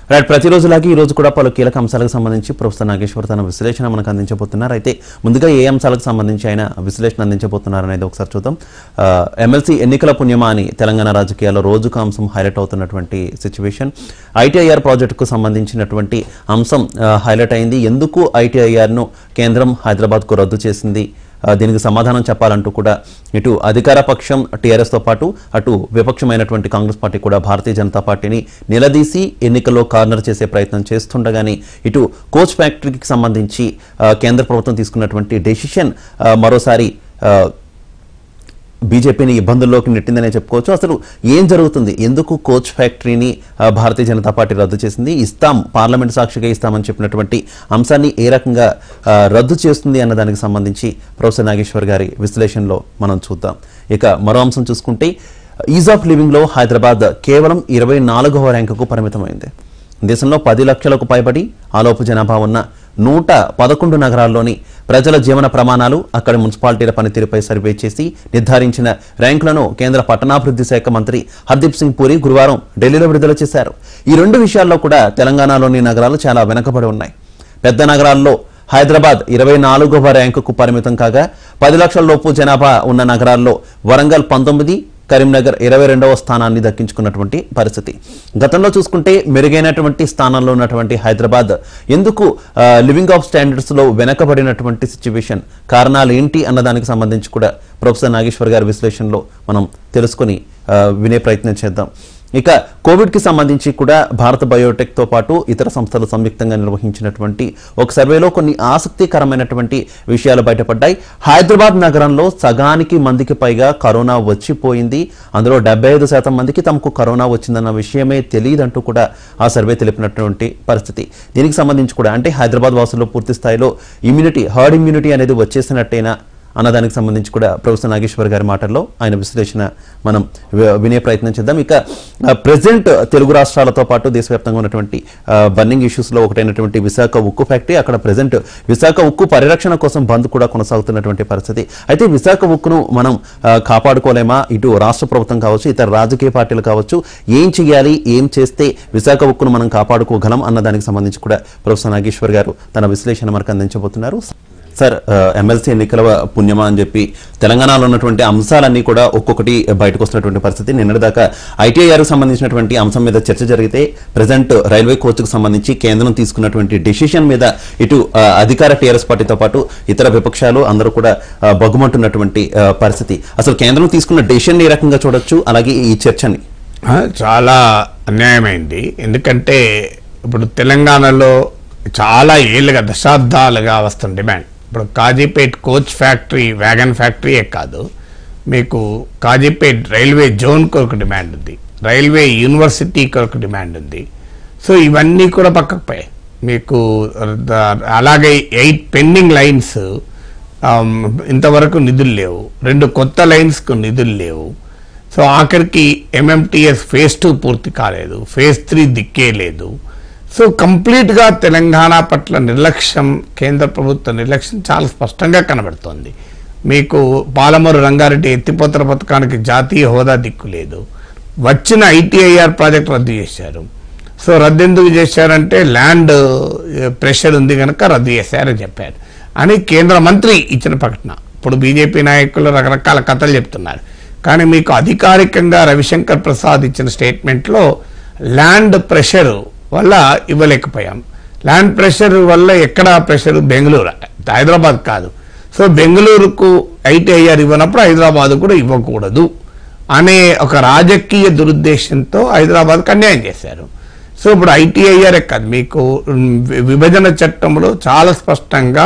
Right ప్రతిరోజులాగే ఈ రోజు కూడా పలు కీలక అంశాలకు సంబంధించి ప్రొఫెసర్ నాగేశ్వర్ తన విశ్లేషణ మనకు అందించబోతున్నారు అయితే ముందుగా ఏ అంశాలకు సంబంధించి ఆయన విశ్లేషణ అందించబోతున్నారు అనేది ఒకసారి చూద్దాం ఆ, ఎమ్మెల్సీ ఎన్నికల పుణ్యమా అని తెలంగాణ రాజకీయాల్లో రోజుకు అంశం హైలైట్ అవుతున్నటువంటి సిచ్యువేషన్ ఐటీఐఆర్ ప్రాజెక్టుకు సంబంధించినటువంటి అంశం ఆ, హైలైట్ అయింది ఎందుకు ఐటీఐఆర్ను కేంద్రం హైదరాబాద్కు రద్దు చేసింది ఆ, దీనికి సమాధానం చెప్పాలంటూ కూడా ఇటు అధికార పక్షం టీఆర్ఎస్తో పాటు అటు విపక్షమైనటువంటి కాంగ్రెస్ పార్టీ కూడా భారతీయ జనతా పార్టీని నిలదీసి ఎన్నికల్లో కార్నర్ చేసే ప్రయత్నం చేస్తుండగానే ఇటు కోచ్ ఫ్యాక్టరీకి సంబంధించి ఆ, కేంద్ర ప్రభుత్వం తీసుకున్నటువంటి డెసిషన్ మరోసారి ఆ, బీజేపీని ఇబ్బందుల్లోకి నెట్టిందనే చెప్పుకోవచ్చు అసలు ఏం జరుగుతుంది ఎందుకు కోచ్ ఫ్యాక్టరీని ఆ, భారతీయ జనతా పార్టీ రద్దు చేసింది ఇస్తాం పార్లమెంట్ సాక్షిగా ఇస్తామని చెప్పినటువంటి అంశాన్ని ఏ రకంగా ఆ, రద్దు చేస్తుంది అన్న దానికి సంబంధించి ప్రొఫెసర్ నాగేశ్వర్ గారి విశ్లేషణలో మనం చూద్దాం ఇక మరో అంశం చూసుకుంటే ఈజ్ ఆఫ్ లివింగ్లో హైదరాబాద్ కేవలం ఇరవై నాలుగవ ర్యాంకుకు పరిమితమైంది దేశంలో పది లక్షలకు పైబడి ఆలోపు జనాభా ఉన్న నూట పదకొండు నగరాల్లోని ప్రజల జీవన ప్రమాణాలు అక్కడి మున్సిపాలిటీల పనితీరుపై సర్వే చేసి నిర్ధారించిన ర్యాంకులను కేంద్ర పట్టణాభివృద్ధి శాఖ మంత్రి హర్దీప్ సింగ్ పూరి గురువారం ఢిల్లీలో విడుదల చేశారు ఈ రెండు విషయాల్లో కూడా తెలంగాణలోని నగరాలు చాలా వెనుకబడి ఉన్నాయి పెద్ద నగరాల్లో హైదరాబాద్ ఇరవై నాలుగవ ర్యాంకుకు పరిమితం కాగా పది లక్షల లోపు జనాభా ఉన్న నగరాల్లో వరంగల్ పంతొమ్మిది కరీంనగర్ ఇరవై రెండవ స్థానాన్ని దక్కించుకున్నటువంటి పరిస్థితి గతంలో చూసుకుంటే మెరుగైనటువంటి స్థానంలో ఉన్నటువంటి హైదరాబాద్ ఎందుకు ఆ, లివింగ్ ఆఫ్ స్టాండర్డ్స్ లో వెనకబడినటువంటి సిచ్యువేషన్ కారణాలు ఏంటి అన్నదానికి సంబంధించి కూడా ప్రొఫెసర్ నాగేశ్వర్ గారి విశ్లేషణలో మనం తెలుసుకొని ఆ, వినే ప్రయత్నం చేద్దాం ఇక కోవిడ్ కి సంబంధించి కూడా భారత బయోటెక్ తో పాటు ఇతర సంస్థలు సంయుక్తంగా నిర్వహించినటువంటి ఒక సర్వేలో కొన్ని ఆసక్తికరమైనటువంటి విషయాలు బయటపడ్డాయి హైదరాబాద్ నగరంలో సగానికి మందికి పైగా కరోనా వచ్చిపోయింది అందులో డెబ్బై ఐదు శాతం మందికి తమకు కరోనా వచ్చిందన్న విషయమే తెలియదంటూ కూడా ఆ సర్వే తెలిపినటువంటి పరిస్థితి దీనికి సంబంధించి కూడా అంటే హైదరాబాద్ వాసుల్లో పూర్తి స్థాయిలో ఇమ్యూనిటీ హర్డ్ ఇమ్యూనిటీ అనేది వచ్చేసినట్టేనా అన్నదానికి సంబంధించి కూడా ప్రొఫెసర్ నాగేశ్వర్ గారి మాటల్లో ఆయన విశ్లేషణ మనం వి- వినే ప్రయత్నం చేద్దాం ఇక ప్రెసెంట్ తెలుగు రాష్ట్రాలతో పాటు దేశవ్యాప్తంగా ఉన్నటువంటి బర్నింగ్ ఇష్యూస్ లో ఒకటైనటువంటి విశాఖ ఉక్కు ఫ్యాక్టరీ అక్కడ ప్రెసెంట్ విశాఖ ఉక్కు పరిరక్షణ కోసం బంద్ కూడా కొనసాగుతున్నటువంటి పరిస్థితి అయితే విశాఖ ఉక్కును మనం ఆ, కాపాడుకోలేమా ఇటు రాష్ట్ర ప్రభుత్వం కావచ్చు ఇతర రాజకీయ పార్టీలు కావచ్చు ఏం చేయాలి ఏం చేస్తే విశాఖ ఉక్కును మనం కాపాడుకోగలం అన్న దానికి సంబంధించి కూడా ప్రొఫెసర్ నాగేశ్వర్ గారు తన విశ్లేషణ మనకు అందించబోతున్నారు సార్ ఎమ్మెల్సీ ఎన్నికల పుణ్యమా అని చెప్పి తెలంగాణలో ఉన్నటువంటి అంశాలన్నీ కూడా ఒక్కొక్కటి బయటకు వస్తున్నటువంటి పరిస్థితి నిన్నటిదాకా ఐటీఐఆర్ సంబంధించినటువంటి అంశం మీద చర్చ జరిగితే ప్రజెంట్ రైల్వే కోచ్కు సంబంధించి కేంద్రం తీసుకున్నటువంటి డెసిషన్ మీద ఇటు ఆ, అధికార టీఆర్ఎస్ పార్టీతో పాటు ఇతర విపక్షాలు అందరూ కూడా ఆ, బగ్గుమంటున్నటువంటి ఆ, పరిస్థితి అసలు కేంద్రం తీసుకున్న డెసిషన్ ఏ రకంగా చూడొచ్చు అలాగే ఈ చర్చని ఆ, చాలా అన్యాయమైంది ఎందుకంటే ఇప్పుడు తెలంగాణలో చాలా ఏళ్ళుగా దశాబ్దాలుగా వస్తున్న డిమాండ్ ఇప్పుడు కాజీపేట్ కోచ్ ఫ్యాక్టరీ వ్యాగన్ ఫ్యాక్టరీయే కాదు మీకు కాజీపేట్ రైల్వే జోన్ కొరకు డిమాండ్ ఉంది రైల్వే యూనివర్సిటీ కొరకు డిమాండ్ ఉంది సో ఇవన్నీ కూడా పక్కకు పోయాయి మీకు ద- అలాగే ఎయిట్ పెండింగ్ లైన్స్ ఆమ్, ఇంతవరకు నిధులు లేవు రెండు కొత్త లైన్స్కు నిధులు లేవు సో ఆఖరికి ఎంఎంటీఎస్ ఫేజ్ టూ పూర్తి కాలేదు ఫేజ్ త్రీ దిక్కే లేదు సో కంప్లీట్గా తెలంగాణ పట్ల నిర్లక్ష్యం కేంద్ర ప్రభుత్వ నిర్లక్ష్యం చాలా స్పష్టంగా కనబడుతోంది మీకు పాలమూరు రంగారెడ్డి ఎత్తిపోతల పథకానికి జాతీయ హోదా దిక్కు లేదు వచ్చిన ఐటీఐఆర్ ప్రాజెక్ట్ రద్దు చేశారు సో రద్దు ఎందుకు చేశారంటే ల్యాండ్ ప్రెషర్ ఉంది కనుక రద్దు చేశారని చెప్పారు అని కేంద్ర మంత్రి ఇచ్చిన ప్రకటన ఇప్పుడు బీజేపీ నాయకులు రకరకాల కథలు చెప్తున్నారు కానీ మీకు అధికారికంగా రవిశంకర్ ప్రసాద్ ఇచ్చిన స్టేట్మెంట్లో ల్యాండ్ ప్రెషర్ వల్ల ఇవ్వలేకపోయాం ల్యాండ్ ప్రెషర్ వల్ల ఎక్కడ ప్రెషర్ బెంగళూరు హైదరాబాద్ కాదు సో బెంగళూరుకు ఐటీఐఆర్ ఇవ్వనప్పుడు హైదరాబాద్ కూడా ఇవ్వకూడదు అనే ఒక రాజకీయ దురుద్దేశంతో హైదరాబాద్కి అన్యాయం చేశారు సో ఇప్పుడు ఐటీఐఆర్ కాదు మీకు ఉమ్, వి- విభజన చట్టంలో చాలా స్పష్టంగా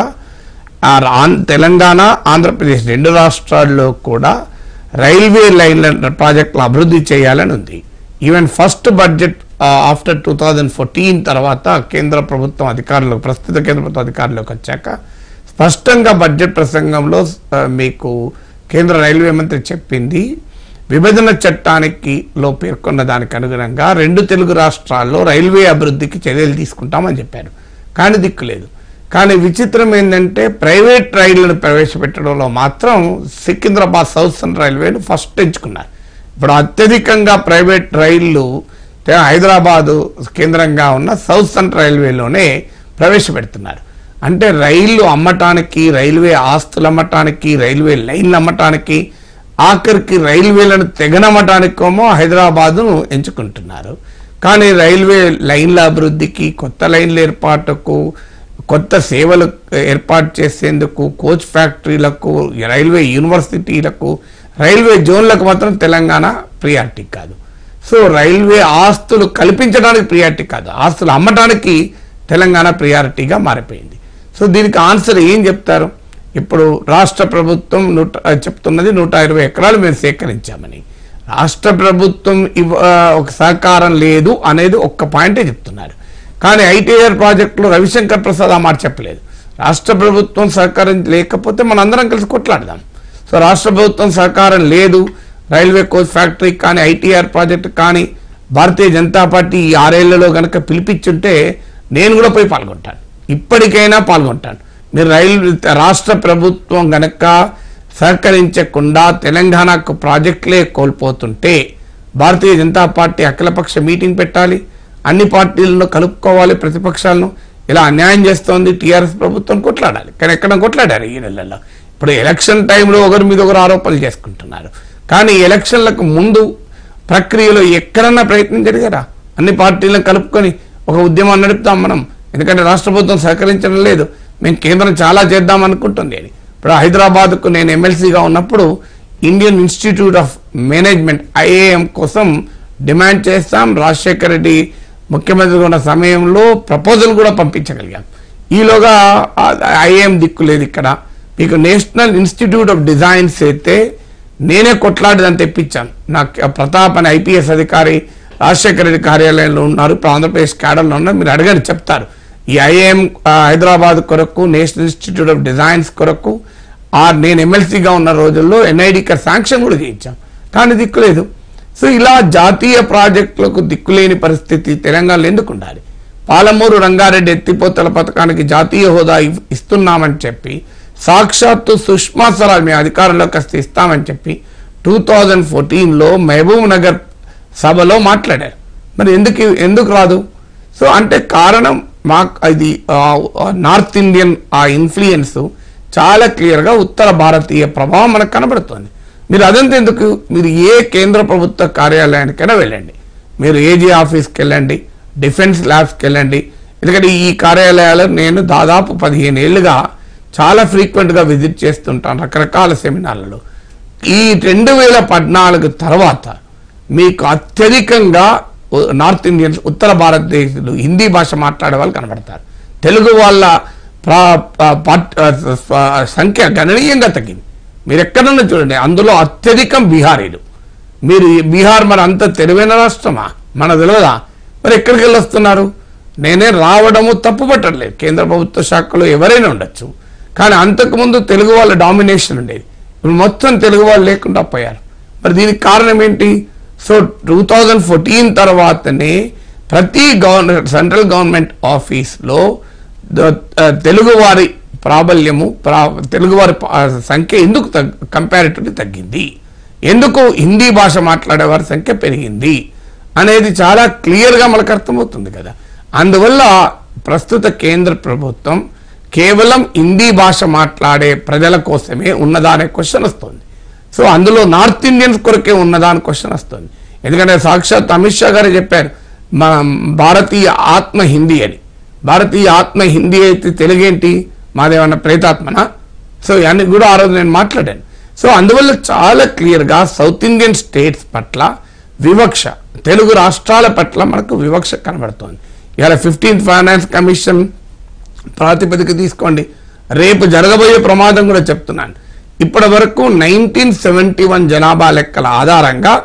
ఆ ఆం- తెలంగాణ ఆంధ్రప్రదేశ్ రెండు రాష్ట్రాల్లో కూడా రైల్వే లైన్ల ప్రాజెక్టులు అభివృద్ధి చేయాలని ఉంది even first budget after two thousand fourteen తర్వాత కేంద్ర ప్రభుత్వం అధికారులకు ప్రస్తుత కేంద్ర ప్రభుత్వం అధికారంలోకి వచ్చాక స్పష్టంగా బడ్జెట్ ప్రసంగంలో ఆ, మీకు కేంద్ర రైల్వే మంత్రి చెప్పింది విభజన చట్టానికి లో పేర్కొన్న దానికి అనుగుణంగా రెండు తెలుగు రాష్ట్రాల్లో రైల్వే అభివృద్ధికి చర్యలు తీసుకుంటామని చెప్పారు కానీ దిక్కులేదు కానీ విచిత్రం ఏంటంటే ప్రైవేట్ రైళ్లను ప్రవేశపెట్టడంలో మాత్రం సికింద్రాబాద్ సౌత్ సెంట్రల్ రైల్వేను ఫస్ట్ ఎంచుకున్నారు ఇప్పుడు అత్యధికంగా ప్రైవేట్ రైళ్లు తే- హైదరాబాదు కేంద్రంగా ఉన్న సౌత్ సెంట్రల్ రైల్వేలోనే ప్రవేశపెడుతున్నారు అంటే రైళ్లు అమ్మటానికి రైల్వే ఆస్తులు అమ్మటానికి రైల్వే లైన్లు అమ్మటానికి ఆఖరికి రైల్వేలను తెగనమ్మటానికేమో హైదరాబాదును ఎంచుకుంటున్నారు కానీ రైల్వే లైన్ల అభివృద్ధికి కొత్త లైన్ల ఏర్పాటుకు కొత్త సేవలు ఏర్పాటు చేసేందుకు కోచ్ ఫ్యాక్టరీలకు రైల్వే యూనివర్సిటీలకు రైల్వే జోన్లకు మాత్రం తెలంగాణ ప్రియారిటీ కాదు సో రైల్వే ఆస్తులు కల్పించడానికి ప్రియారిటీ కాదు ఆస్తులు అమ్మటానికి తెలంగాణ ప్రియారిటీగా మారిపోయింది సో దీనికి ఆన్సర్ ఏం చెప్తారు ఇప్పుడు రాష్ట్ర ప్రభుత్వం నూట చెప్తున్నది నూట ఇరవై ఎకరాలు మేము సేకరించామని రాష్ట్ర ప్రభుత్వం ఇవ్వ ఒక సహకారం లేదు అనేది ఒక్క పాయింటే చెప్తున్నారు కానీ ఐటీఆర్ ప్రాజెక్టులో రవిశంకర్ ప్రసాద్ ఆ మాట చెప్పలేదు రాష్ట్ర ప్రభుత్వం సహకారం లేకపోతే మనందరం కలిసి కొట్లాడదాం సో రాష్ట్ర ప్రభుత్వం సహకారం లేదు రైల్వే కోచ్ ఫ్యాక్టరీ కానీ ఐటీఆర్ ప్రాజెక్ట్ కానీ భారతీయ జనతా పార్టీ ఈ ఆరేళ్లలో గనక పిలిపించుంటే నేను కూడా పోయి పాల్గొంటాను ఇప్పటికైనా పాల్గొంటాను మీరు రైలు రాష్ట్ర ప్రభుత్వం గనక సహకరించకుండా తెలంగాణకు ప్రాజెక్టులే కోల్పోతుంటే భారతీయ జనతా పార్టీ అఖిలపక్ష మీటింగ్ పెట్టాలి అన్ని పార్టీలను కలుపుకోవాలి ప్రతిపక్షాలను ఇలా అన్యాయం చేస్తోంది టీఆర్ఎస్ ప్రభుత్వం కొట్లాడాలి కానీ ఎక్కడ కొట్లాడారు ఈ నెలల్లో ఇప్పుడు ఎలక్షన్ టైంలో ఒకరి మీద ఒకరు ఆరోపణలు చేసుకుంటున్నారు కానీ ఎలక్షన్లకు ముందు ప్రక్రియలో ఎక్కడన్నా ప్రయత్నం జరిగారా అన్ని పార్టీలను కలుపుకొని ఒక ఉద్యమం నడుపుతాం మనం ఎందుకంటే రాష్ట్ర ప్రభుత్వం సహకరించడం లేదు మేము కేంద్రం చాలా చేద్దాం అనుకుంటుంది అని ఇప్పుడు హైదరాబాద్కు నేను ఎమ్మెల్సీగా ఉన్నప్పుడు Indian Institute of Management IAM కోసం డిమాండ్ చేస్తాం రాజశేఖర రెడ్డి ముఖ్యమంత్రిగా ఉన్న సమయంలో ప్రపోజల్ కూడా పంపించగలిగాం ఈలోగా ఐఏఎం దిక్కు లేదు ఇక్కడ మీకు నేషనల్ ఇన్స్టిట్యూట్ ఆఫ్ డిజైన్స్ అయితే నేనే కొట్లాడదని తెప్పించాను నాకు ప్రతాప్ అనే ఐపీఎస్ అధికారి రాజశేఖర రెడ్డి కార్యాలయంలో ఉన్నారు ఇప్పుడు ఆంధ్రప్రదేశ్ క్యాడర్లో ఉన్నారు మీరు అడగండి చెప్తారు ఈ ఐఏఎం హైదరాబాద్ కొరకు నేషనల్ ఇన్స్టిట్యూట్ ఆఫ్ డిజైన్స్ కొరకు ఆ నేను ఎమ్మెల్సీగా ఉన్న రోజుల్లో ఎన్ఐడికి శాంక్షన్ కూడా చేయించాం కానీ దిక్కులేదు సో ఇలా జాతీయ ప్రాజెక్టులకు దిక్కులేని పరిస్థితి తెలంగాణలో ఎందుకు ఉండాలి పాలమూరు రంగారెడ్డి ఎత్తిపోతల పథకానికి జాతీయ హోదా ఇవ్- ఇస్తున్నామని చెప్పి సాక్షాత్తు సుష్మా స్వరాజ్ మేము అధికారంలోకి వస్తే ఇస్తామని చెప్పి టూ థౌజండ్ ఫోర్టీన్లో మహబూబ్ నగర్ సభలో మాట్లాడారు మరి ఎందుకు ఎందుకు రాదు సో అంటే కారణం మా ఇది ఆ, ఆ, నార్త్ ఇండియన్ ఆ ఇన్ఫ్లుయెన్స్ చాలా క్లియర్గా ఉత్తర భారతీయ ప్రభావం మనకు కనబడుతుంది మీరు అదంతా ఎందుకు మీరు ఏ కేంద్ర ప్రభుత్వ కార్యాలయానికైనా వెళ్ళండి మీరు ఏజీ ఆఫీస్కి వెళ్ళండి డిఫెన్స్ ల్యాబ్స్కి వెళ్ళండి ఎందుకంటే ఈ కార్యాలయాలు నేను దాదాపు పదిహేను ఏళ్ళుగా చాలా ఫ్రీక్వెంట్గా విజిట్ చేస్తుంటాను రకరకాల సెమినార్లలో ఈ రెండు వేల పద్నాలుగు తర్వాత మీకు అత్యధికంగా ఉ- నార్త్ ఇండియన్స్ ఉత్తర భారతదేశంలో హిందీ భాష మాట్లాడే వాళ్ళు కనబడతారు తెలుగు వాళ్ళ ప్రా- ప- పట్- ఆ, స్వ- సంఖ్య గణనీయంగా తగ్గింది మీరు ఎక్కడన్నా చూడండి అందులో అత్యధికం బీహారీలు మీరు ఈ బీహార్ మరి అంత తెలివైన రాష్ట్రమా మన తెలియదా మరి ఎక్కడికి వెళ్ళి వస్తున్నారు నేనే రావడము తప్పు పట్టట్లేదు కేంద్ర ప్రభుత్వ శాఖలో ఎవరైనా ఉండొచ్చు కానీ అంతకుముందు తెలుగు వాళ్ళ డామినేషన్ ఉండేది ఇప్పుడు మొత్తం తెలుగు వాళ్ళు లేకుండా పోయారు మరి దీనికి కారణం ఏంటి సో టూ థౌజండ్ ఫోర్టీన్ తర్వాతనే ప్రతి గవర్నమెంట్ సెంట్రల్ గవర్నమెంట్ ఆఫీస్లో ద- ఆ, తెలుగువారి ప్రాబల్యము ప్రా తెలుగువారి ప- ఆ, సంఖ్య ఎందుకు కంపారిటివ్లీ తగ్గింది ఎందుకు హిందీ భాష మాట్లాడే వారి సంఖ్య పెరిగింది అనేది చాలా క్లియర్గా మనకు అర్థమవుతుంది కదా అందువల్ల ప్రస్తుత కేంద్ర ప్రభుత్వం కేవలం హిందీ భాష మాట్లాడే ప్రజల కోసమే ఉన్నదా అనే క్వశ్చన్ వస్తుంది సో అందులో నార్త్ ఇండియన్స్ కొరకే ఉన్నదా అని క్వశ్చన్ వస్తుంది ఎందుకంటే సాక్షాత్ అమిత్ షా గారు చెప్పారు మా భారతీయ ఆత్మ హిందీ అని భారతీయ ఆత్మ హిందీ అయితే తెలుగేంటి మాదేమన్నా ప్రేతాత్మనా సో ఇవన్నీ కూడా ఆ రోజు నేను మాట్లాడాను సో అందువల్ల చాలా క్లియర్గా సౌత్ ఇండియన్ స్టేట్స్ పట్ల వివక్ష తెలుగు రాష్ట్రాల పట్ల మనకు వివక్ష కనబడుతోంది ఇవాళ ఫిఫ్టీన్త్ ఫైనాన్స్ కమిషన్ ప్రాతిపదిక తీసుకోండి రేపు జరగబోయే ప్రమాదం కూడా చెప్తున్నాను ఇప్పటి వరకు నైన్టీన్ సెవెంటీ వన్ జనాభా లెక్కల ఆధారంగా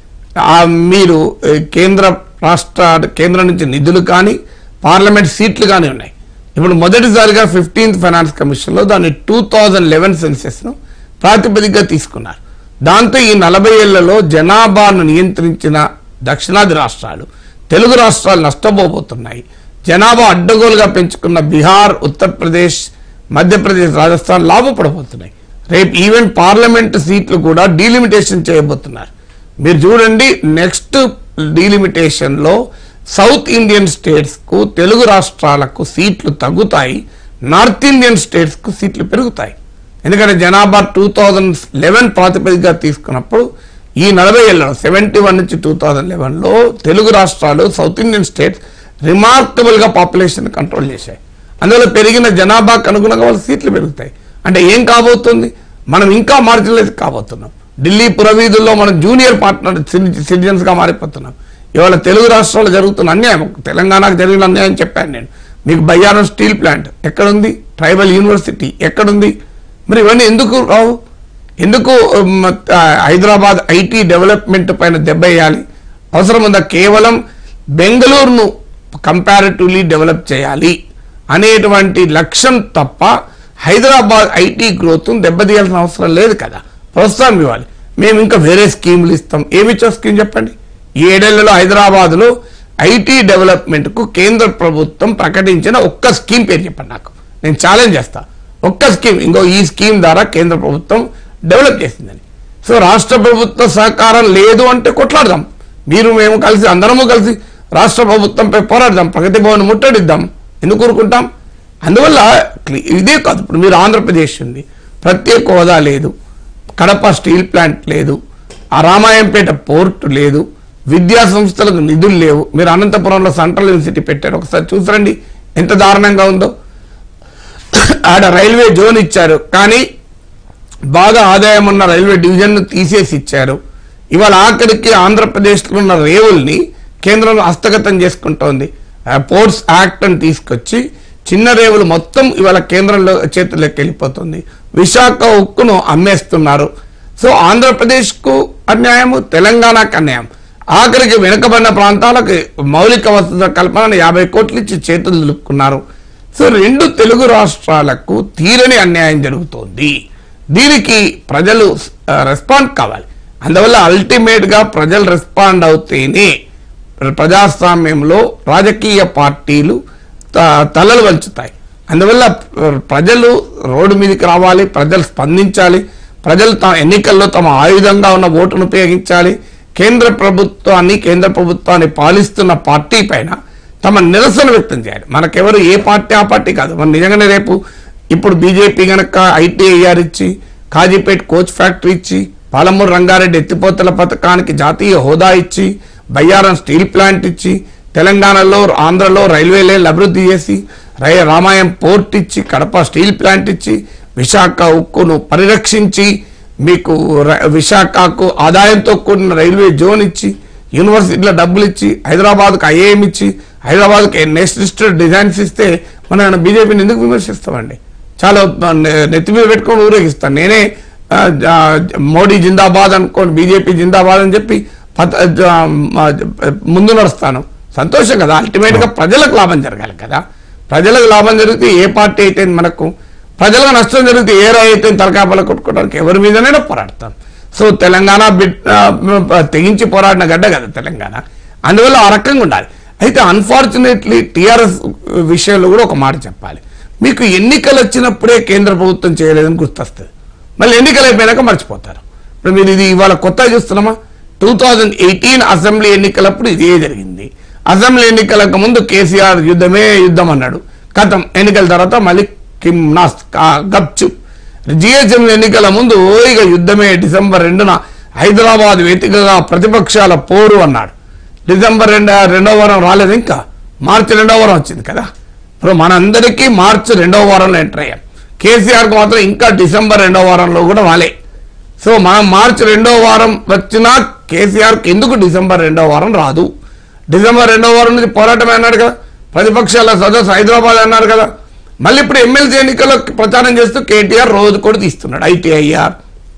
ఆ మీరు ఏ, కేంద్ర రాష్ట్ర కేంద్రం నుంచి నిధులు కానీ పార్లమెంట్ సీట్లు కానీ ఉన్నాయి ఇప్పుడు మొదటిసారిగా ఫిఫ్టీన్త్ ఫైనాన్స్ కమిషన్లో దాన్ని టూ థౌజండ్ లెవెన్ సెన్సెస్ను ప్రాతిపదికగా తీసుకున్నారు దాంతో ఈ నలభై ఏళ్లలో జనాభాను నియంత్రించిన దక్షిణాది రాష్ట్రాలు తెలుగు రాష్ట్రాలు నష్టపోబోతున్నాయి జనాభా అడ్డగోలుగా పెంచుకున్న బీహార్ ఉత్తరప్రదేశ్ మధ్యప్రదేశ్ రాజస్థాన్ లాభపడబోతున్నాయి రేపు ఈవెన్ పార్లమెంట్ సీట్లు కూడా డీలిమిటేషన్ చేయబోతున్నారు మీరు చూడండి నెక్స్ట్ డీలిమిటేషన్ లో సౌత్ ఇండియన్ స్టేట్స్ కు తెలుగు రాష్ట్రాలకు సీట్లు తగ్గుతాయి నార్త్ ఇండియన్ స్టేట్స్ కు సీట్లు పెరుగుతాయి ఎందుకంటే జనాభా టూ థౌజండ్ లెవెన్ ప్రాతిపదికగా తీసుకున్నప్పుడు ఈ నలభై ఏళ్ళలో సెవెంటీ వన్ నుంచి టూ థౌజండ్ లెవెన్లో తెలుగు రాష్ట్రాలు సౌత్ ఇండియన్ స్టేట్స్ రిమార్కబుల్ గా పాపులేషన్ కంట్రోల్ చేశాయి అందువల్ల పెరిగిన జనాభాకు అనుగుణంగా వాళ్ళ సీట్లు పెరుగుతాయి అంటే ఏం కాబోతుంది మనం ఇంకా మార్జినలైజ్ కాబోతున్నాం ఢిల్లీ పురవీధుల్లో మనం జూనియర్ పార్ట్నర్ సిటిజన్స్ గా మారిపోతున్నాం ఇవాళ తెలుగు రాష్ట్రాల్లో జరుగుతున్న అన్యాయం తెలంగాణకు జరిగిన అన్యాయం చెప్పాను నేను మీకు బయ్యారం స్టీల్ ప్లాంట్ ఎక్కడుంది ట్రైబల్ యూనివర్సిటీ ఎక్కడుంది మరి ఇవన్నీ ఎందుకు రావు ఎందుకు ఉమ్, ఆ, హైదరాబాద్ ఐటీ డెవలప్మెంట్ పైన దెబ్బేయాలి అవసరం ఉందా కేవలం బెంగళూరును కంపారిటివ్లీ డెవలప్ చేయాలి అనేటువంటి లక్ష్యం తప్ప హైదరాబాద్ ఐటీ గ్రోత్ దెబ్బతీయాల్సిన అవసరం లేదు కదా ప్రోత్సాహం ఇవ్వాలి మేము ఇంకా వేరే స్కీములు ఇస్తాం ఏమి ఇచ్చా స్కీమ్ చెప్పండి ఈ ఏడేళ్లలో హైదరాబాద్లో ఐటీ డెవలప్మెంట్ కు కేంద్ర ప్రభుత్వం ప్రకటించిన ఒక్క స్కీమ్ పేరు చెప్పండి నాకు నేను ఛాలెంజ్ చేస్తా ఒక్క స్కీమ్ ఇంకో ఈ స్కీమ్ ద్వారా కేంద్ర ప్రభుత్వం డెవలప్ చేసిందని సో రాష్ట్ర ప్రభుత్వ సహకారం లేదు అంటే కొట్లాడదాం మీరు మేము కలిసి అందరము కలిసి రాష్ట్ర ప్రభుత్వంపై పోరాడదాం ప్రగతి భవన్ ముట్టడిద్దాం ఎందుకు ఊరుకుంటాం అందువల్ల క్లి- ఇదే కాదు ఇప్పుడు మీరు ఆంధ్రప్రదేశ్ ఉంది ప్రత్యేక హోదా లేదు కడప స్టీల్ ప్లాంట్ లేదు ఆ రామాయంపేట పోర్ట్ లేదు విద్యా సంస్థలకు నిధులు లేవు మీరు అనంతపురంలో సెంట్రల్ యూనివర్సిటీ పెట్టారు ఒకసారి చూసరండి ఎంత దారుణంగా ఉందో ఆడ రైల్వే జోన్ ఇచ్చారు కానీ బాగా ఆదాయం ఉన్న రైల్వే డివిజన్ తీసేసి ఇచ్చారు ఇవాళ ఆఖరికి ఆంధ్రప్రదేశ్లో ఉన్న రేవుల్ని కేంద్రం హస్తగతం చేసుకుంటోంది ఆ పోర్ట్స్ యాక్ట్ అని తీసుకొచ్చి చిన్న రేవులు మొత్తం ఇవాళ కేంద్రంలో చేతుల్లోకి వెళ్ళిపోతుంది విశాఖ ఉక్కును అమ్మేస్తున్నారు సో ఆంధ్రప్రదేశ్కు అన్యాయము తెలంగాణకు అన్యాయం ఆఖరికి వెనుకబడిన ప్రాంతాలకు మౌలిక వసతుల కల్పన యాభై కోట్లు ఇచ్చి చేతులు దులుపుకున్నారు సో రెండు తెలుగు రాష్ట్రాలకు తీరని అన్యాయం జరుగుతోంది దీనికి ప్రజలు ఆ, రెస్పాండ్ కావాలి అందువల్ల అల్టిమేట్ గా ప్రజలు రెస్పాండ్ అవుతేనే ప్రజాస్వామ్యంలో రాజకీయ పార్టీలు త- తలలు వంచుతాయి అందువల్ల ఆ, ప్రజలు రోడ్డు మీదకి రావాలి ప్రజలు స్పందించాలి ప్రజలు తమ ఎన్నికల్లో తమ ఆయుధంగా ఉన్న ఓటును ఉపయోగించాలి కేంద్ర ప్రభుత్వాన్ని కేంద్ర ప్రభుత్వాన్ని పాలిస్తున్న పార్టీ పైన తమ నిరసన వ్యక్తం చేయాలి మనకెవరు ఏ పార్టీ ఆ పార్టీ కాదు మన నిజంగానే రేపు ఇప్పుడు బీజేపీ గనక ఐటీఐఆర్ ఇచ్చి కాజీపేట్ కోచ్ ఫ్యాక్టరీ ఇచ్చి పాలమూరు రంగారెడ్డి ఎత్తిపోతల పథకానికి జాతీయ హోదా ఇచ్చి బయ్యారం స్టీల్ ప్లాంట్ ఇచ్చి తెలంగాణలో ఆంధ్రలో రైల్వే లైన్లు అభివృద్ధి చేసి రై రామాయం పోర్ట్ ఇచ్చి కడప స్టీల్ ప్లాంట్ ఇచ్చి విశాఖ ఉక్కును పరిరక్షించి మీకు ర- విశాఖకు ఆదాయంతో కూడిన రైల్వే జోన్ ఇచ్చి యూనివర్సిటీలో డబ్బులు ఇచ్చి హైదరాబాద్కు ఐఏఎం ఇచ్చి హైదరాబాద్కి నేషనలిస్ట్ డిజైన్స్ ఇస్తే మన బీజేపీని ఎందుకు విమర్శిస్తామండి చాలా నె- నెత్తి మీద పెట్టుకొని ఊరేగిస్తాను నేనే ఆ, ఆ, మోడీ జిందాబాద్ అనుకోని బీజేపీ జిందాబాద్ అని చెప్పి పత- ఆ, ఆ, ముందు నడుస్తాను సంతోషం కదా అల్టిమేట్ గా ప్రజలకు లాభం జరగాలి కదా ప్రజలకు లాభం జరిగితే ఏ పార్టీ అయితే మనకు ప్రజలకు నష్టం జరిగితే ఏ రాయి అయితే తలకాపల కొట్టుకోవడానికి ఎవరి మీదనైనా పోరాడతాం సో తెలంగాణ బిడ్ ఆ, తెగించి పోరాడిన గడ్డ కదా తెలంగాణ అందువల్ల ఆ రకంగా ఉండాలి అయితే అన్ఫార్చునేట్లీ టీఆర్ఎస్ విషయంలో కూడా ఒక మాట చెప్పాలి మీకు ఎన్నికలు వచ్చినప్పుడే కేంద్ర ప్రభుత్వం చేయలేదని గుర్తొస్తుంది మళ్ళీ ఎన్నికలు అయిపోయాక మర్చిపోతారు ఇప్పుడు మీరు ఇది ఇవాళ కొత్త చూస్తున్నామా టూ థౌజండ్ ఎయిటీన్ అసెంబ్లీ ఎన్నికలప్పుడు ఇదే జరిగింది అసెంబ్లీ ఎన్నికలకు ముందు కేసీఆర్ యుద్ధమే యుద్ధం అన్నాడు కథం ఎన్నికల తర్వాత మళ్ళీ కిమ్ నాస్ గప్చు జిహెచ్ఎం ఎన్నికల ముందు ఓ ఇక యుద్ధమే డిసెంబర్ రెండున హైదరాబాద్ వేదికగా ప్రతిపక్షాల పోరు అన్నాడు డిసెంబర్ రెండు రెండో వారం రాలేదు ఇంకా మార్చి రెండో వారం వచ్చింది కదా ఇప్పుడు మనందరికీ మార్చి రెండో వారంలో ఎంటర్ అయ్యాం కేసీఆర్కి మాత్రం ఇంకా డిసెంబర్ రెండో వారంలో కూడా రాలే సో మనం మార్చి రెండో వారం వచ్చినా కేసీఆర్కి ఎందుకు డిసెంబర్ రెండో వారం రాదు డిసెంబర్ రెండో వారం నుంచి పోరాటమే అన్నాడు కదా ప్రతిపక్షాల సదస్సు హైదరాబాద్ అన్నారు కదా మళ్ళీ ఇప్పుడు ఎమ్మెల్సీ ఎన్నికల్లో ప్రచారం చేస్తూ కేటీఆర్ రోజు కూడా తీస్తున్నాడు ఐటీఐఆర్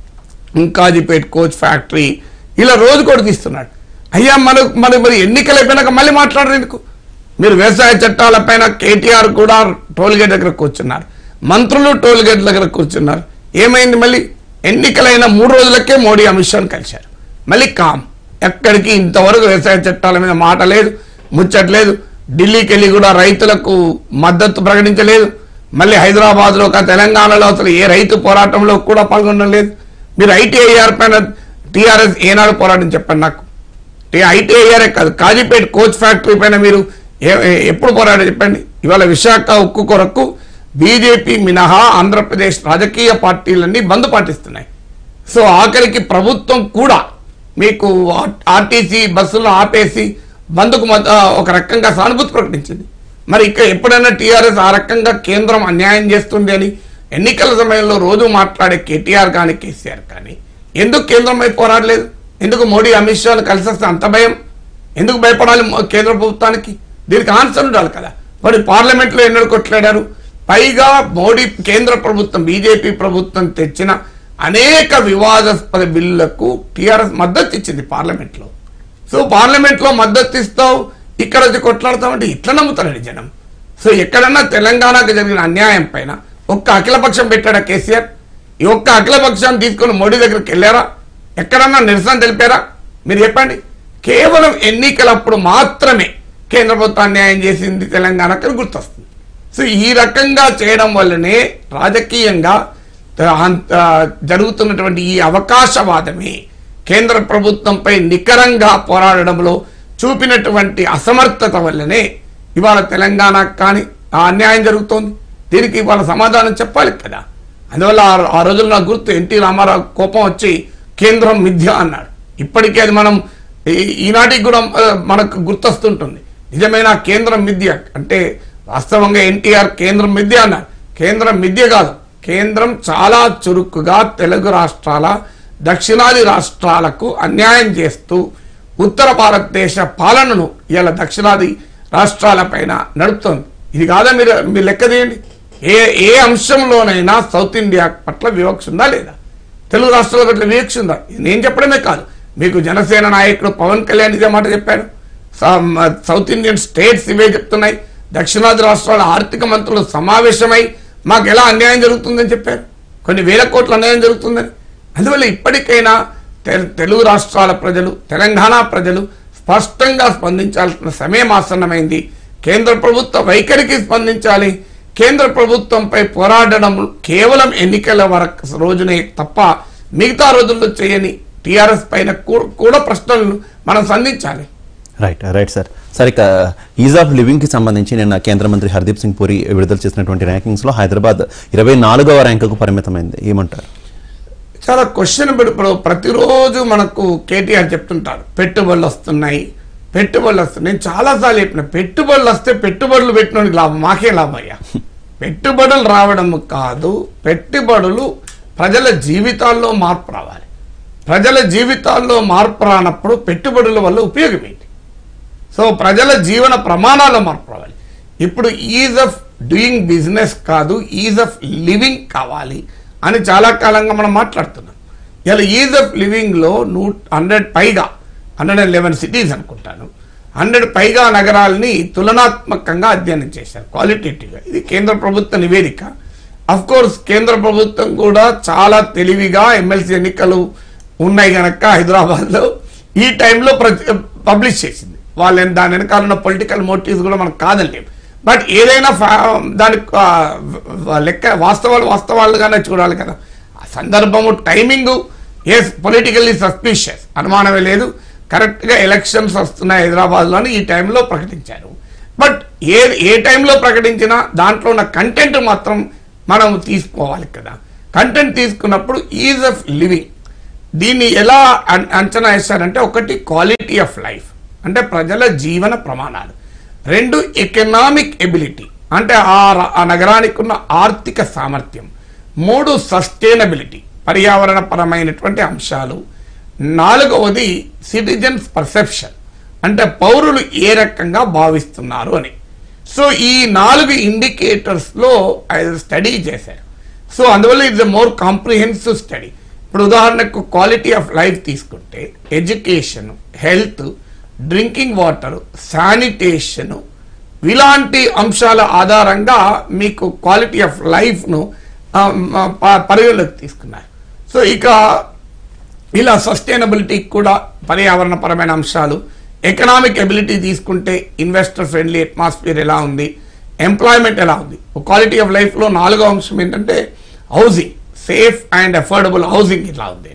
కాజీపేట్ కోచ్ ఫ్యాక్టరీ ఇలా రోజు కూడా తీస్తున్నాడు అయ్యా మన మన మరి ఎన్నికలు అయిపోయినాక మళ్ళీ మాట్లాడరు ఎందుకు మీరు వ్యవసాయ చట్టాలపైన కేటీఆర్ కూడా టోల్ గేట్ దగ్గర కూర్చున్నారు మంత్రులు టోల్ గేట్ దగ్గర కూర్చున్నారు ఏమైంది మళ్ళీ ఎన్నికలైన మూడు రోజులకే మోడీ అమిత్ షాను కలిశారు మళ్ళీ కామ్ ఎక్కడికి ఇంతవరకు వ్యవసాయ చట్టాల మీద మాట లేదు ముచ్చట్లేదు ఢిల్లీకి వెళ్ళి కూడా రైతులకు మద్దతు ప్రకటించలేదు మళ్ళీ హైదరాబాద్లో ఒక తెలంగాణలో అసలు ఏ రైతు పోరాటంలో కూడా పాల్గొనడం లేదు మీరు ఐటీఐఆర్ పైన టీఆర్ఎస్ ఏనాడు పోరాటం చెప్పండి నాకు ఐటీఐఆర్ఏ కాదు కాజీపేట కోచ్ ఫ్యాక్టరీ పైన మీరు ఏ- ఏ- ఎప్పుడు పోరాడారు చెప్పండి ఇవాళ విశాఖ ఉక్కు కొరకు బీజేపీ మినహా ఆంధ్రప్రదేశ్ రాజకీయ పార్టీలన్నీ బంద్ పాటిస్తున్నాయి సో ఆఖరికి ప్రభుత్వం కూడా మీకు ఆర్టీసీ బస్సులను ఆపేసి బంద్కు మద్ద- ఒక రకంగా సానుభూతి ప్రకటించింది మరి ఇక ఎప్పుడైనా టీఆర్ఎస్ ఆ రకంగా కేంద్రం అన్యాయం చేస్తుంది అని ఎన్నికల సమయంలో రోజు మాట్లాడే కేటీఆర్ కానీ కేసీఆర్ కానీ ఎందుకు కేంద్రంపై పోరాడలేదు ఎందుకు మోడీ అమిత్ షాను కలిసి వస్తే అంత భయం ఎందుకు భయపడాలి మో- కేంద్ర ప్రభుత్వానికి దీనికి ఆన్సర్ ఉండాలి కదా మరి పార్లమెంట్లో ఎన్నడూ కొట్లాడారు పైగా మోడీ కేంద్ర ప్రభుత్వం బీజేపీ ప్రభుత్వం తెచ్చిన అనేక వివాదాస్పద బిల్లులకు టీఆర్ఎస్ మద్దతు ఇచ్చింది పార్లమెంట్లో సో పార్లమెంట్లో మద్దతు ఇస్తావు ఇక్కడ వచ్చి కొట్లాడతామంటే ఇట్లా నమ్ముతారండి జనం సో ఎక్కడన్నా తెలంగాణకు జరిగిన అన్యాయం పైన ఒక్క అఖిలపక్షం పెట్టాడా కేసీఆర్ ఈ ఒక్క అఖిలపక్షాన్ని తీసుకొని మోడీ దగ్గరికి వెళ్ళారా ఎక్కడన్నా నిరసన తెలిపారా మీరు చెప్పండి కేవలం ఎన్నికలప్పుడు మాత్రమే కేంద్ర ప్రభుత్వం అన్యాయం చేసింది తెలంగాణకు అని గుర్తొస్తుంది సో ఈ రకంగా చేయడం వల్లనే రాజకీయంగా త- అంత జరుగుతున్నటువంటి ఈ అవకాశవాదమే కేంద్ర ప్రభుత్వంపై నికరంగా పోరాడడంలో చూపినటువంటి అసమర్థత వల్లనే ఇవాళ తెలంగాణకు కానీ ఆ అన్యాయం జరుగుతోంది దీనికి ఇవాళ సమాధానం చెప్పాలి కదా అందువల్ల ఆ- ఆ రోజుల్లో నాకు గుర్తు ఎన్టీ రామారావు కోపం వచ్చి కేంద్రం మిథ్య అన్నాడు ఇప్పటికీ అది మనం ఈ- ఈనాటికి కూడా ఆ, మనకు గుర్తొస్తుంటుంది నిజమైన కేంద్రం మిథ్య అంటే వాస్తవంగా ఎన్టీఆర్ కేంద్రం మిథ్య అన్నారు కేంద్రం మిథ్య కాదు కేంద్రం చాలా చురుకుగా తెలుగు రాష్ట్రాల దక్షిణాది రాష్ట్రాలకు అన్యాయం చేస్తూ ఉత్తర భారతదేశ పాలనను ఇలా దక్షిణాది రాష్ట్రాలపైన నడుపుతోంది ఇది కాదా మీరు మీరు లెక్క తీయండి ఏ ఏ అంశంలోనైనా సౌత్ ఇండియా పట్ల వివక్ష ఉందా లేదా తెలుగు రాష్ట్రాల పట్ల వివక్ష ఉందా ఇది నేను చెప్పడమే కాదు మీకు జనసేన నాయకుడు పవన్ కళ్యాణ్ ఇదే మాట చెప్పాడు స- సౌత్ ఇండియన్ స్టేట్స్ ఇవే చెప్తున్నాయి దక్షిణాది రాష్ట్రాల ఆర్థిక మంత్రులు సమావేశమై మాకు ఎలా అన్యాయం జరుగుతుందని చెప్పారు కొన్ని వేల కోట్ల అన్యాయం జరుగుతుందని అందువల్ల ఇప్పటికైనా తె- తెలుగు రాష్ట్రాల ప్రజలు తెలంగాణ ప్రజలు స్పష్టంగా స్పందించాల్సిన సమయం ఆసన్నమైంది కేంద్ర ప్రభుత్వ వైఖరికి స్పందించాలి కేంద్ర ప్రభుత్వంపై పోరాడడం కేవలం ఎన్నికల వరకు రోజునే తప్ప మిగతా రోజుల్లో చేయని టీఆర్ఎస్ పైన కూ- కూడా ప్రశ్నలను మనం సంధించాలి రైట్ రైట్ సార్ సార్ ఇక ఈజ్ ఆఫ్ లివింగ్ కి సంబంధించి నిన్న కేంద్ర మంత్రి హర్దీప్ సింగ్ పూరి విడుదల చేసినటువంటి ర్యాంకింగ్స్ లో హైదరాబాద్ ఇరవై నాలుగవ ర్యాంకుకు పరిమితమైంది ఏమంటారు చాలా క్వశ్చన్ ఇప్పుడు ప్రతిరోజు మనకు కేటీఆర్ చెప్తుంటారు పెట్టుబడులు వస్తున్నాయి పెట్టుబడులు వస్తున్నాయి నేను చాలాసార్లు చెప్పిన పెట్టుబడులు వస్తే పెట్టుబడులు పెట్టినోనికి లాభం మాకే లాభం అయ్యా పెట్టుబడులు రావడం కాదు పెట్టుబడులు ప్రజల జీవితాల్లో మార్పు రావాలి ప్రజల జీవితాల్లో మార్పు రానప్పుడు పెట్టుబడుల వల్ల ఉపయోగం ఏంటి సో ప్రజల జీవన ప్రమాణాల మార్పు రావాలి ఇప్పుడు ఈజ్ ఆఫ్ డూయింగ్ బిజినెస్ కాదు ఈజ్ ఆఫ్ లివింగ్ కావాలి అని చాలా కాలంగా మనం మాట్లాడుతున్నాం ఇలా ఈజ్ ఆఫ్ లివింగ్లో నూ హండ్రెడ్ పైగా హండ్రెడ్ అండ్ లెవెన్ సిటీస్ అనుకుంటాను హండ్రెడ్ పైగా నగరాల్ని తులనాత్మకంగా అధ్యయనం చేశారు క్వాలిటేటివ్గా ఇది కేంద్ర ప్రభుత్వ నివేదిక అఫ్ కోర్స్ కేంద్ర ప్రభుత్వం కూడా చాలా తెలివిగా ఎమ్మెల్సీ ఎన్నికలు ఉన్నాయి గనక హైదరాబాద్లో ఈ టైంలో పబ్లిష్ చేసింది వాళ్ళని దాని వెనకాల ఉన్న పొలిటికల్ మోటివ్స్ కూడా మనకు కాదనిలేం బట్ ఏదైనా ఫా- దాని ఆ, వ- లెక్క వాస్తవాలు వాస్తవాలుగానే చూడాలి కదా ఆ సందర్భము టైమింగ్ ఏ పొలిటికల్లీ సస్పిషియస్ అనుమానమే లేదు కరెక్ట్గా ఎలక్షన్స్ వస్తున్నాయి హైదరాబాద్లోని ఈ టైంలో ప్రకటించారు బట్ ఏ ఏ టైంలో ప్రకటించినా దాంట్లో ఉన్న కంటెంట్ మాత్రం మనం తీసుకోవాలి కదా కంటెంట్ తీసుకున్నప్పుడు ఈజ్ ఆఫ్ లివింగ్ దీన్ని ఎలా అం- అంచనా వేశారంటే ఒకటి క్వాలిటీ ఆఫ్ లైఫ్ అంటే ప్రజల జీవన ప్రమాణాలు రెండు ఎకనామిక్ ఎబిలిటీ అంటే ఆ ర- ఆ నగరానికి ఉన్న ఆర్థిక సామర్థ్యం మూడు సస్టైనబిలిటీ పర్యావరణపరమైనటువంటి అంశాలు నాలుగవది సిటిజన్స్ పర్సెప్షన్ అంటే పౌరులు ఏ రకంగా భావిస్తున్నారు అని సో ఈ నాలుగు ఇండికేటర్స్లో స్టడీ చేశారు సో అందువల్ల ఇట్స్ మోర్ కాంప్రిహెన్సివ్ స్టడీ ఇప్పుడు ఉదాహరణకు క్వాలిటీ ఆఫ్ లైఫ్ తీసుకుంటే education health drinking water sanitation ఇలాంటి అంశాల ఆధారంగా మీకు క్వాలిటీ ఆఫ్ లైఫ్ను పరిగణలోకి తీసుకున్నారు సో ఇక ఇలా సస్టైనబిలిటీ కూడా పర్యావరణపరమైన అంశాలు ఎకనామిక్ ఎబిలిటీ తీసుకుంటే ఇన్వెస్టర్ ఫ్రెండ్లీ అట్మాస్ఫియర్ ఎలా ఉంది ఎంప్లాయ్మెంట్ ఎలా ఉంది క్వాలిటీ ఆఫ్ లైఫ్లో నాలుగో అంశం ఏంటంటే housing safe and affordable housing ఎలా ఉంది అని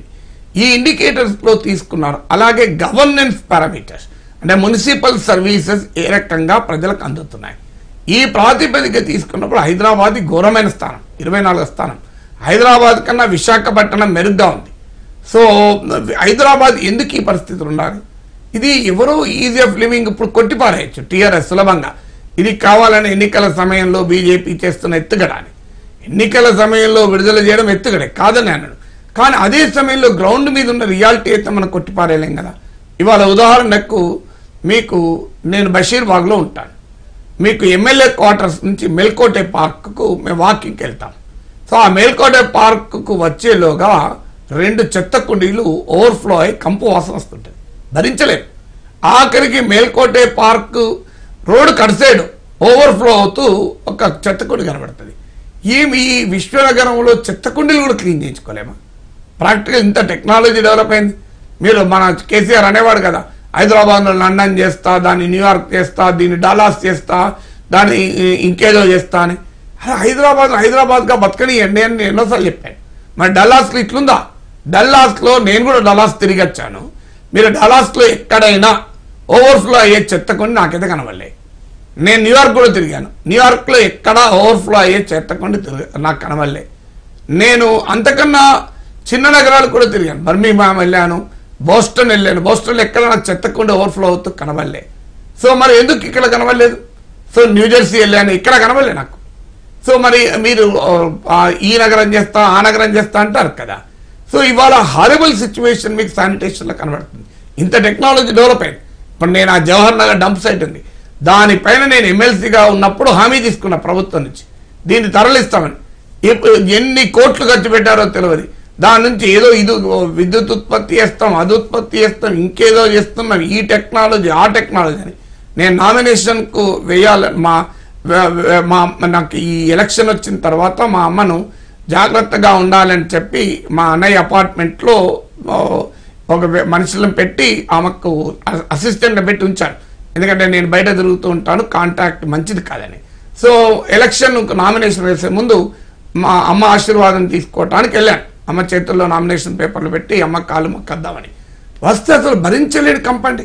ఈ ఇండికేటర్స్ లో తీసుకున్నారు అలాగే గవర్నెన్స్ పారామీటర్స్ అంటే మున్సిపల్ సర్వీసెస్ ఏ రకంగా ప్రజలకు అందుతున్నాయి ఈ ప్రాతిపదిక తీసుకున్నప్పుడు హైదరాబాద్ ఘోరమైన స్థానం ఇరవై నాలుగో స్థానం హైదరాబాద్ కన్నా విశాఖపట్నం మెరుగ్గా ఉంది సో హైదరాబాద్ ఎందుకు ఈ పరిస్థితులు ఉండాలి ఇది ఎవరో ఈజీ ఆఫ్ లివింగ్ ఇప్పుడు కొట్టిపారేయచ్చు టీఆర్ఎస్ సులభంగా ఇది కావాలని ఎన్నికల సమయంలో బీజేపీ చేస్తున్న ఎత్తుగడాని ఎన్నికల సమయంలో విడుదల చేయడం ఎత్తుగడే కాదని అన్నాడు కానీ అదే సమయంలో గ్రౌండ్ మీద ఉన్న రియాలిటీ అయితే మనం కొట్టిపారేయలేం కదా ఇవాళ ఉదాహరణకు మీకు నేను బషీర్బాగ్లో ఉంటాను మీకు ఎమ్మెల్యే క్వార్టర్స్ నుంచి మెల్కోటే పార్క్కు మేము వాకింగ్కి వెళ్తాం సో ఆ మేల్కోటే పార్క్కు వచ్చేలోగా రెండు చెత్త కుండీలు ఓవర్ఫ్లో అయి కంపు వాసన వస్తుంటుంది భరించలేము ఆఖరికి మేల్కోటే పార్క్ రోడ్డు కడిసేడు ఓవర్ఫ్లో అవుతూ ఒక చెత్త కుండి కనబడుతుంది ఈ ఈ విశ్వనగరంలో చెత్త కుండీలు కూడా క్లీన్ చేయించుకోలేమా ప్రాక్టికల్ ఇంత టెక్నాలజీ డెవలప్ అయింది మీరు మన కేసీఆర్ అనేవాడు కదా హైదరాబాద్లో లండన్ చేస్తా దాన్ని న్యూయార్క్ చేస్తా దీన్ని డలాస్ చేస్తా దాన్ని ఇంకేదో చేస్తా అని అరే హైదరాబాద్ హైదరాబాద్గా బతకనియండి అని నేను ఎన్నోసార్లు చెప్పాను మరి డల్లాస్లో ఇట్లుందా డల్లాస్లో నేను కూడా డల్లాస్ తిరిగి వచ్చాను మీరు డల్లాస్లో ఎక్కడైనా ఓవర్ఫ్లో అయ్యే చెత్త కొని నాకైతే కనవలే నేను న్యూయార్క్ కూడా తిరిగాను న్యూయార్క్లో ఎక్కడ ఓవర్ఫ్లో అయ్యే చెత్త కొని తిరిగి నాకు కనవలే నేను అంతకన్నా చిన్న నగరాలు కూడా తిరిగాను బర్మింగ్హామ్ వెళ్ళాను బోస్టన్ వెళ్ళాను బోస్టన్లో ఎక్కడ నాకు చెత్తకుండా ఓవర్ఫ్లో అవుతూ కనబడలే సో మరి ఎందుకు ఇక్కడ కనబడలేదు సో న్యూజెర్సీ వెళ్ళాను ఇక్కడ కనబడలే నాకు సో మరి మీరు ఆ, ఈ నగరం చేస్తా ఆ నగరం చేస్తా అంటారు కదా సో ఇవాళ హారబుల్ సిచ్యువేషన్ మీకు శానిటేషన్లో కనబడుతుంది ఇంత టెక్నాలజీ డెవలప్ అయింది ఇప్పుడు నేను ఆ జవహర్ నగర్ డంప్ సైట్ ఉంది దానిపైన నేను ఎమ్మెల్సీగా ఉన్నప్పుడు హామీ తీసుకున్న ప్రభుత్వం నుంచి దీన్ని తరలిస్తామని ఇప్పుడు ఎన్ని కోట్లు ఖర్చు పెట్టారో తెలియదు దాని నుంచి ఏదో ఇది విద్యుత్ ఉత్పత్తి చేస్తాం అది ఉత్పత్తి చేస్తాం ఇంకేదో చేస్తున్నాం ఈ టెక్నాలజీ ఆ టెక్నాలజీ అని నేను నామినేషన్కు వేయాలని మా వే- వే- మా నాకు ఈ ఎలక్షన్ వచ్చిన తర్వాత మా అమ్మను జాగ్రత్తగా ఉండాలని చెప్పి మా అన్నయ్య అపార్ట్మెంట్లో ఆ, ఒక వే- మనుషులను పెట్టి ఆమెకు అ- అసిస్టెంట్ పెట్టి ఉంచాను ఎందుకంటే నేను బయట తిరుగుతూ ఉంటాను కాంటాక్ట్ మంచిది కాదని సో ఎలక్షన్ నామినేషన్ వేసే ముందు మా అమ్మ ఆశీర్వాదం తీసుకోవటానికి వెళ్ళాను అమ్మ చేతుల్లో నామినేషన్ పేపర్లు పెట్టి అమ్మ కాలు మొక్కద్దామని వస్తే అసలు భరించలేని కంపండి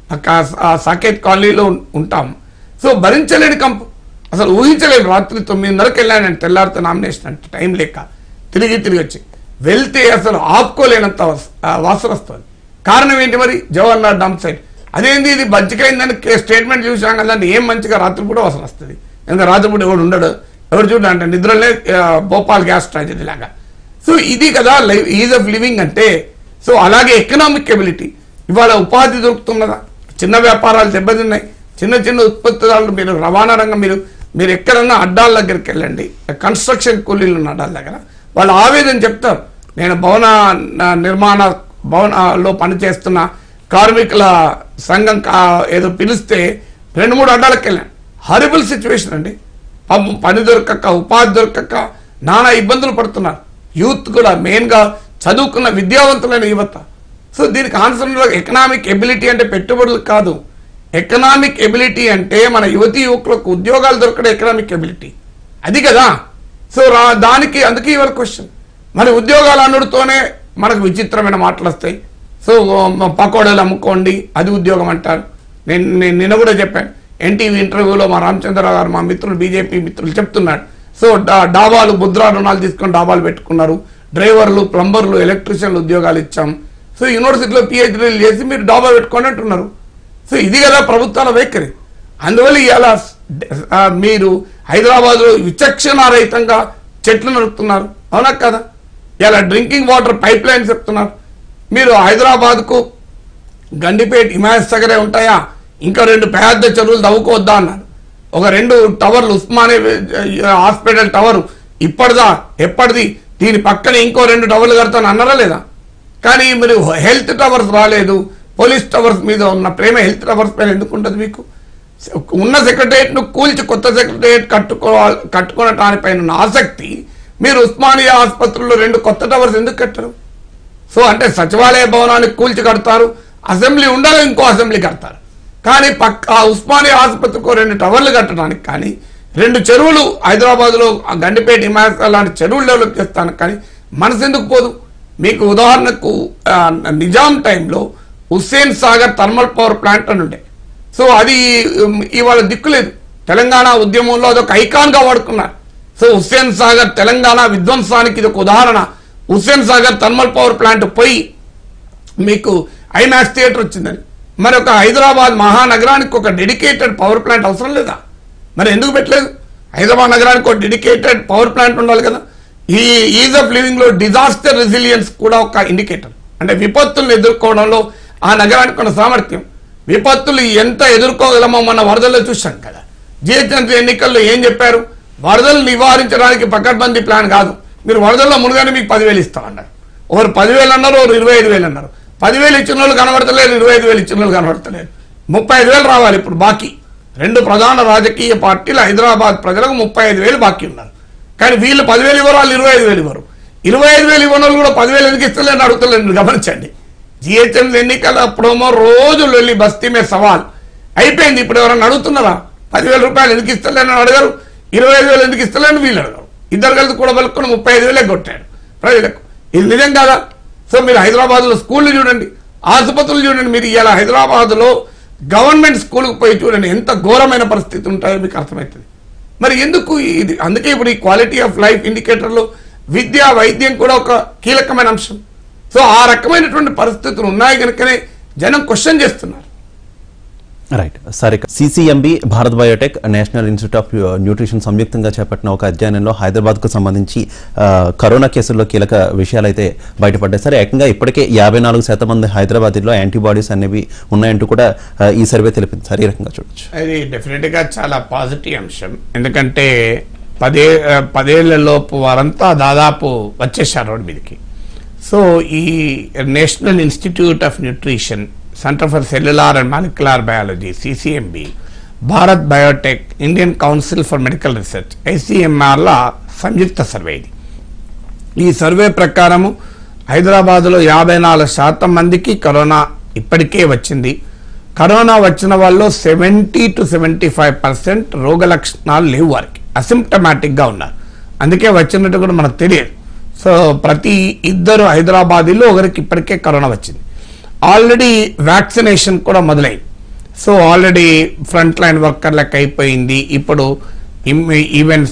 ఆ సాకేత్ కాలనీలో ఉం- ఉంటాం సో భరించలేని కంపు అసలు ఊహించలేను రాత్రి తొమ్మిదిన్నరకు వెళ్ళాను నేను తెల్లారితో నామినేషన్ అంటే టైం లేక తిరిగి తిరిగి వచ్చి వెళ్తే అసలు ఆపుకోలేనంత వస్- ఆ వాసన వస్తుంది కారణం ఏంటి మరి జవహర్లాల్ డంప్ సైట్ అదేంది ఇది మంచిగైందని స్టేట్మెంట్ చూసాం కదా ఏం మంచిగా రాత్రిపూట వాసన వస్తుంది ఎందుకంటే రాత్రిపూట ఎవడు ఉండడు ఎవరు చూడండి అంటే నిద్రలే ఆ, భోపాల్ గ్యాస్ ట్రాజడీ లాగా సో ఇది కదా లైఫ్ ఈజ్ ఆఫ్ లివింగ్ అంటే సో అలాగే ఎకనామిక్ ఎబిలిటీ ఇవాళ ఉపాధి దొరుకుతున్నదా చిన్న వ్యాపారాలు దెబ్బతిన్నాయి చిన్న చిన్న ఉత్పత్తిదారులు మీరు రవాణా రంగం మీరు మీరు ఎక్కడన్నా అడ్డాల దగ్గరికి వెళ్ళండి కన్స్ట్రక్షన్ కూలీలు ఉన్న అడ్డాల దగ్గర వాళ్ళు ఆవేదన చెప్తారు నేను భవన న- నిర్మాణ భవనాల్లో పనిచేస్తున్న కార్మికుల సంఘం కా- ఏదో పిలిస్తే రెండు మూడు అడ్డాలకు వెళ్ళాను హారిబుల్ సిచ్యువేషన్ అండి పాపం పని దొరకక ఉపాధి దొరకక నానా ఇబ్బందులు పడుతున్నారు యూత్ కూడా మెయిన్గా చదువుకున్న విద్యావంతులైన యువత సో దీనికి ఆన్సర్ ఎకనామిక్ ఎబిలిటీ అంటే పెట్టుబడులు కాదు ఎకనామిక్ ఎబిలిటీ అంటే మన యువతి యువకులకు ఉద్యోగాలు దొరకడం ఎకనామిక్ ఎబిలిటీ అది కదా సో రా దానికి అందుకే ఇవాళ క్వశ్చన్ మరి ఉద్యోగాలు అనుడితోనే మనకు విచిత్రమైన మాటలు వస్తాయి సో మ- పకోడీలు అమ్ముకోండి అది ఉద్యోగం అంటారు నేను నేను నిన్న కూడా చెప్పాను ఎన్టీవీ ఇంటర్వ్యూలో మా రామచంద్రరావు గారు మా మిత్రులు బీజేపీ మిత్రులు చెప్తున్నాడు సో డా- డాబాలు ముద్రా రుణాలు తీసుకొని డాబాలు పెట్టుకున్నారు డ్రైవర్లు ప్లంబర్లు ఎలక్ట్రీషియన్లు ఉద్యోగాలు ఇచ్చాం సో యూనివర్సిటీలో పిహెచ్డీలు చేసి మీరు డాబా పెట్టుకొని అంటున్నారు సో ఇది కదా ప్రభుత్వాల వైఖరి అందువల్ల ఇవాళ ఆ, మీరు హైదరాబాద్లో విచక్షణారహితంగా చెట్లు నరుకుతున్నారు అవునా కదా ఇలా డ్రింకింగ్ వాటర్ పైప్ లైన్స్ చెప్తున్నారు మీరు హైదరాబాద్కు గండిపేట హిమాయత్ సగరే ఉంటాయా ఇంకా రెండు పెద్ద చెరువులు తవ్వుకోవద్దా అన్నారు ఒక రెండు టవర్లు ఉస్మానియా హాస్పిటల్ టవర్ ఇప్పటిదా ఎప్పటిది దీని పక్కన ఇంకో రెండు టవర్లు కడతాను అన్నారా లేదా కానీ మీరు హెల్త్ టవర్స్ రాలేదు పోలీస్ టవర్స్ మీద ఉన్న ప్రేమ హెల్త్ టవర్స్ పైన ఎందుకు ఉంటుంది మీకు ఉన్న సెక్రటరియట్ ను కూల్చి కొత్త సెక్రటరియట్ కట్టుకోవాలి కట్టుకోవటానిపైన ఉన్న ఆసక్తి మీరు ఉస్మానియా ఆసుపత్రుల్లో రెండు కొత్త టవర్స్ ఎందుకు కట్టరు సో అంటే సచివాలయ భవనాన్ని కూల్చి కడతారు అసెంబ్లీ ఉండాలి ఇంకో అసెంబ్లీ కడతారు కానీ పక్క ఆ ఉస్మానియా ఆసుపత్రికి రెండు టవర్లు కట్టడానికి కానీ రెండు చెరువులు హైదరాబాద్లో ఆ గండిపేట హిమాయత్ లాంటి చెరువులు డెవలప్ చేస్తాను కానీ మనసు ఎందుకు పోదు మీకు ఉదాహరణకు ఆ, నిజాం టైంలో Hussain Sagar thermal power plant అని ఉండే సో అది ఉమ్, ఇవాళ దిక్కులేదు తెలంగాణ ఉద్యమంలో అదొక ఐకాన్ గా వాడుకున్నారు సో హుస్సేన్ సాగర్ తెలంగాణ విధ్వంసానికి ఇది ఒక ఉదాహరణ Hussain Sagar thermal power plant పోయి మీకు ఐమాక్స్ థియేటర్ వచ్చిందని మరి ఒక హైదరాబాద్ మహానగరానికి ఒక డెడికేటెడ్ పవర్ ప్లాంట్ అవసరం లేదా మరి ఎందుకు పెట్టలేదు హైదరాబాద్ నగరానికి ఒక డెడికేటెడ్ పవర్ ప్లాంట్ ఉండాలి కదా ఈ ఈజ్ ఆఫ్ లివింగ్ లో డిజాస్టర్ రెసిలియన్స్ కూడా ఒక ఇండికేటర్ అంటే విపత్తులను ఎదుర్కోవడంలో ఆ నగరానికి ఉన్న సామర్థ్యం విపత్తులు ఎంత ఎదుర్కోగలమో మన వరదల్లో చూసాం కదా జిహెచ్ఎంసీ ఎన్నికల్లో ఏం చెప్పారు వరదలు నివారించడానికి పకడ్బందీ ప్లాన్ కాదు మీరు వరదల్లో మునుగానే మీకు పదివేలు ఇస్తామన్నారు ఒకరు పదివేలు అన్నారు ఒకరు ఇరవై ఐదు వేలు అన్నారు పదివేలు ఇచ్చిన వాళ్ళు కనబడతలేరు ఇరవై ఐదు వేలు ఇచ్చిన వాళ్ళు కనబడతలేరు ముప్పై ఐదు వేలు రావాలి ఇప్పుడు బాకీ రెండు ప్రధాన రాజకీయ పార్టీలు హైదరాబాద్ ప్రజలకు ముప్పై ఐదు వేలు బాకీ ఉన్నారు కానీ వీళ్ళు పదివేలు ఇవ్వరు వాళ్ళు ఇరవై ఐదు వేలు ఇవ్వరు ఇరవై ఐదు వేలు ఇవ్వని వాళ్ళు కూడా పదివేలు ఎందుకు ఇస్తలేని అడుగుతలేదు మీరు గమనించండి జిహెచ్ఎంసీ ఎన్నికల అప్పుడేమో రోజు వెళ్ళి బస్తీ మీద సవాల్ అయిపోయింది ఇప్పుడు ఎవరైనా అడుగుతున్నారా పదివేల రూపాయలు ఎందుకు ఇస్తలేని అడగరు ఇరవై ఐదు వేలు ఎందుకు ఇస్తలేని వీళ్ళు అడగరు ఇద్దరు కలిసి కూడా పలుకొని ముప్పై ఐదు వేలే కొట్టాడు ప్రజలకు ఇది నిజం కాదా సో మీరు హైదరాబాద్లో స్కూళ్ళు చూడండి ఆసుపత్రులు చూడండి మీరు ఇలా హైదరాబాద్లో గవర్నమెంట్ స్కూల్కి పోయి చూడండి ఎంత ఘోరమైన పరిస్థితి ఉంటాయో మీకు అర్థమవుతుంది మరి ఎందుకు ఇది అందుకే ఇప్పుడు ఈ క్వాలిటీ ఆఫ్ లైఫ్ ఇండికేటర్లో విద్య వైద్యం కూడా ఒక కీలకమైన అంశం సో ఆ రకమైనటువంటి పరిస్థితులు ఉన్నాయి కనుకనే జనం క్వశ్చన్ చేస్తున్నారు రైట్ సరే CCMB Bharat biotech national institute of nutrition సంయుక్తంగా చేపట్టిన ఒక అధ్యయనంలో హైదరాబాద్కు సంబంధించి ఆ, కరోనా కేసుల్లో కీలక విషయాలు అయితే బయటపడ్డాయి సరే ఏకంగా ఇప్పటికే యాభై నాలుగు శాతం మంది హైదరాబాద్లో యాంటీబాడీస్ అనేవి ఉన్నాయంటూ కూడా ఆ, ఈ సర్వే తెలిపింది సరే ఈ రకంగా చూడొచ్చు అది డెఫినెట్ గా చాలా పాజిటివ్ అంశం ఎందుకంటే పదే పదేళ్ల లోపు వారంతా దాదాపు వచ్చేసారు రోడ్డు మీదకి సో ఈ national institute of nutrition centre for cellular and molecular biology CCMB Bharat biotech Indian council for medical research ఐసిఎంఆర్ల సంయుక్త సర్వే ఇది ఈ సర్వే ప్రకారము హైదరాబాద్లో యాభై నాలుగు శాతం మందికి కరోనా ఇప్పటికే వచ్చింది కరోనా వచ్చిన వాళ్ళు seventy two seventy five percent రోగ లక్షణాలు లేవు వారికి అసిమ్టమాటిక్గా ఉన్నారు అందుకే వచ్చినట్టు కూడా మనకు తెలియదు సో ప్రతి ఇద్దరు హైదరాబాదీలో ఒకరికి ఇప్పటికే కరోనా వచ్చింది ఆల్రెడీ వ్యాక్సినేషన్ కూడా మొదలైంది సో ఆల్రెడీ ఫ్రంట్ లైన్ వర్కర్లకు అయిపోయింది ఇప్పుడు ఈవెంట్స్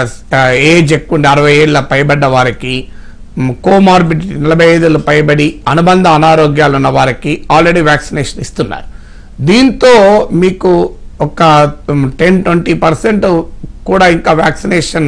ఏజ్ ఎక్కువ ఉండి అరవై ఏళ్ళ పైబడ్డ వారికి కోమార్బిడిటీ నలభై ఐదుల పైబడి అనుబంధ అనారోగ్యాలు ఉన్న వారికి ఆల్రెడీ వ్యాక్సినేషన్ ఇస్తున్నారు దీంతో మీకు ఒక టెన్ ట్వంటీ పర్సెంట్ కూడా ఇంకా వ్యాక్సినేషన్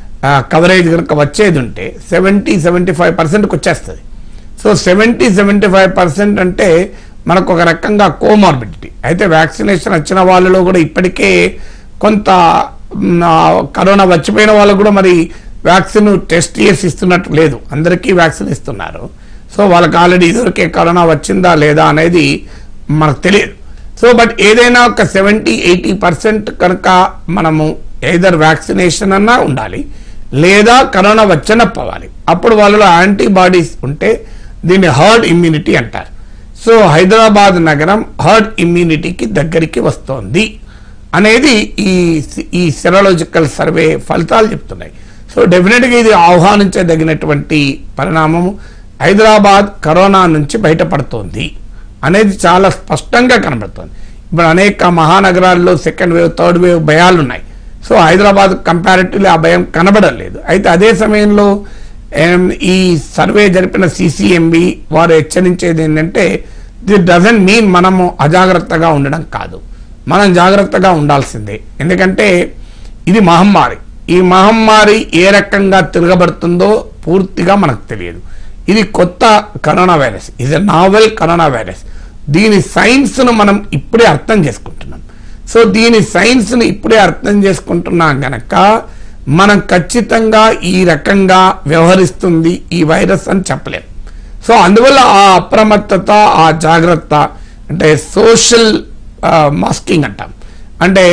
కవరేజ్ కనుక వచ్చేది ఉంటే సెవెంటీ సెవెంటీ ఫైవ్ పర్సెంట్కి వచ్చేస్తుంది so seventy seventy five percent అంటే మనకు ఒక రకంగా కోమార్బిడిటీ అయితే వ్యాక్సినేషన్ వచ్చిన వాళ్ళలో కూడా ఇప్పటికే కొంత మ్, ఆ, కరోనా వచ్చిపోయిన వాళ్ళకు కూడా మరి వ్యాక్సిన్ టెస్ట్ చేసి ఇస్తున్నట్టు లేదు అందరికీ వ్యాక్సిన్ ఇస్తున్నారు సో వాళ్ళకి ఆల్రెడీ ఇదివరకే కరోనా వచ్చిందా లేదా అనేది మనకు తెలియదు సో బట్ ఏదైనా ఒక సెవెంటీ ఎయిటీ పర్సెంట్ కనుక మనము ఏదర్ వ్యాక్సినేషన్ అన్నా ఉండాలి లేదా కరోనా వచ్చినప్పవాలి అప్పుడు వాళ్ళలో యాంటీబాడీస్ ఉంటే దీన్ని హర్డ్ ఇమ్యూనిటీ అంటారు సో హైదరాబాద్ నగరం హర్డ్ ఇమ్యూనిటీకి దగ్గరికి వస్తోంది అనేది ఈ ఈ సెరలాజికల్ సర్వే ఫలితాలు చెప్తున్నాయి సో డెఫినెట్గా ఇది ఆహ్వానించదగినటువంటి పరిణామము హైదరాబాద్ కరోనా నుంచి బయటపడుతోంది అనేది చాలా స్పష్టంగా కనబడుతోంది ఇప్పుడు అనేక మహానగరాల్లో సెకండ్ వేవ్ థర్డ్ వేవ్ భయాలు ఉన్నాయి సో హైదరాబాద్ కంపారిటివ్లీ ఆ భయం కనబడం లేదు అయితే అదే సమయంలో ఏం, ఈ సర్వే జరిపిన సిసిఎంబి వారు హెచ్చరించేది ఏంటంటే దిస్ డజన్ మీన్ మనము అజాగ్రత్తగా ఉండడం కాదు మనం జాగ్రత్తగా ఉండాల్సిందే ఎందుకంటే ఇది మహమ్మారి ఈ మహమ్మారి ఏ రకంగా తిరగబడుతుందో పూర్తిగా మనకు తెలియదు ఇది కొత్త కరోనా వైరస్ ఇది నావెల్ కరోనా వైరస్ దీని సైన్స్ను మనం ఇప్పుడే అర్థం చేసుకుంటున్నాం సో దీని సైన్స్ని ఇప్పుడే అర్థం చేసుకుంటున్నాం గనక మనం ఖచ్చితంగా ఈ రకంగా వ్యవహరిస్తుంది ఈ వైరస్ అని చెప్పలేం సో అందువల్ల ఆ అప్రమత్తత ఆ జాగ్రత్త అంటే సోషల్ మాస్కింగ్ అంటాం అంటే